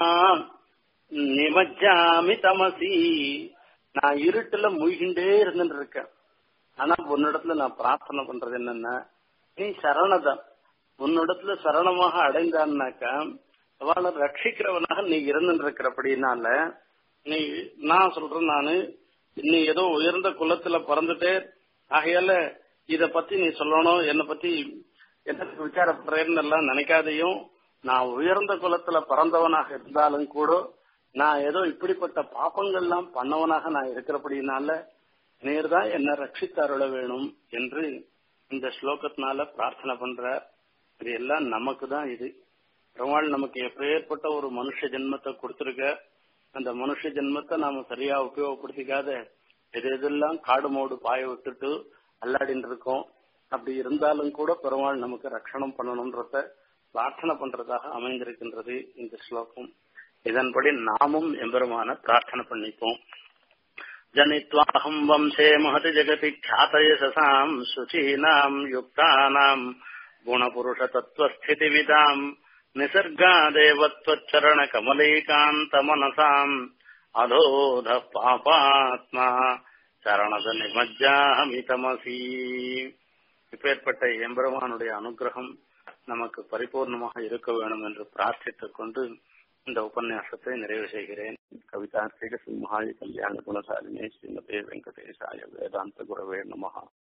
நிமஜாமி தமசி நான் இருட்டுல மூழ்கிண்டே இருந்துட்டு இருக்கேன் ஆனா உன்னிடத்துல நான் பிரார்த்தனை பண்றது என்னன்னா நீ சரணதான் உன்னிடத்துல சரணமாக அடைந்தான்னாக்கா அவளை ரட்சிக்கிறவனாக நீ இருந்துட்டு இருக்கிறபடினால நீ நான் சொல்றேன் நானு நீ ஏதோ உயர்ந்த குலத்துல பிறந்துட்டே ஆகையால இத பத்தி நீ சொல்லணும் என்னை பத்தி என்ன விசாரப்படுறேன்னு எல்லாம் நினைக்காதையும் நான் உயர்ந்த குலத்துல பிறந்தவனாக இருந்தாலும் கூட நான் ஏதோ இப்படிப்பட்ட பாப்பங்கள்லாம் பண்ணவனாக நான் இருக்கிறபடினால நீர் தான் என்ன ரட்சித்து அருள வேணும் என்று இந்த ஸ்லோகத்தினால பிரார்த்தனை பண்ற இது எல்லாம் நமக்கு தான் இது பெருமாள் நமக்கு எப்பேற்பட்ட ஒரு மனுஷ ஜென்மத்தை கொடுத்திருக்க அந்த மனுஷ ஜென்மத்தை நாம சரியா உபயோகப்படுத்திக்காத எது எதெல்லாம் காடு மோடு பாய விட்டுட்டு அல்லாடின்னு இருக்கோம் அப்படி இருந்தாலும் கூட பெருமாள் நமக்கு ரட்சணம் பண்ணணும்ன்றத பிரார்த்தனை பண்றதாக அமைந்திருக்கின்றது இந்த ஸ்லோகம் இதன்படி நாமும் எம்பெருமான பிரார்த்தனை பண்ணிப்போம் ஜனித்வாஹம் வம்சே மகதி ஜெகதி ख्यातयशसाम् शुचीनाम् युक्तानाम् गुणपुरुषतत्त्वस्थितिविदाम् निसर्गादेवत्वच्चरणकमलैकान्तमनसाम् अधोधः पापात्मा சரணத நிமஜ்ஜாமிதமசி இப்பேற்பட்ட எம்பெருமானுடைய அனுகிரகம் நமக்கு பரிபூர்ணமாக இருக்க வேண்டும் என்று பிரார்த்தித்துக் கொண்டு இந்த உபன்யாசத்தை நிறைவு செய்கிறேன் கவிதார்த்திக சிம்ஹாய கல்யாண குணசாலினே ஸ்ரீமதே வெங்கடேசாய வேதாந்த குரவே நமஹா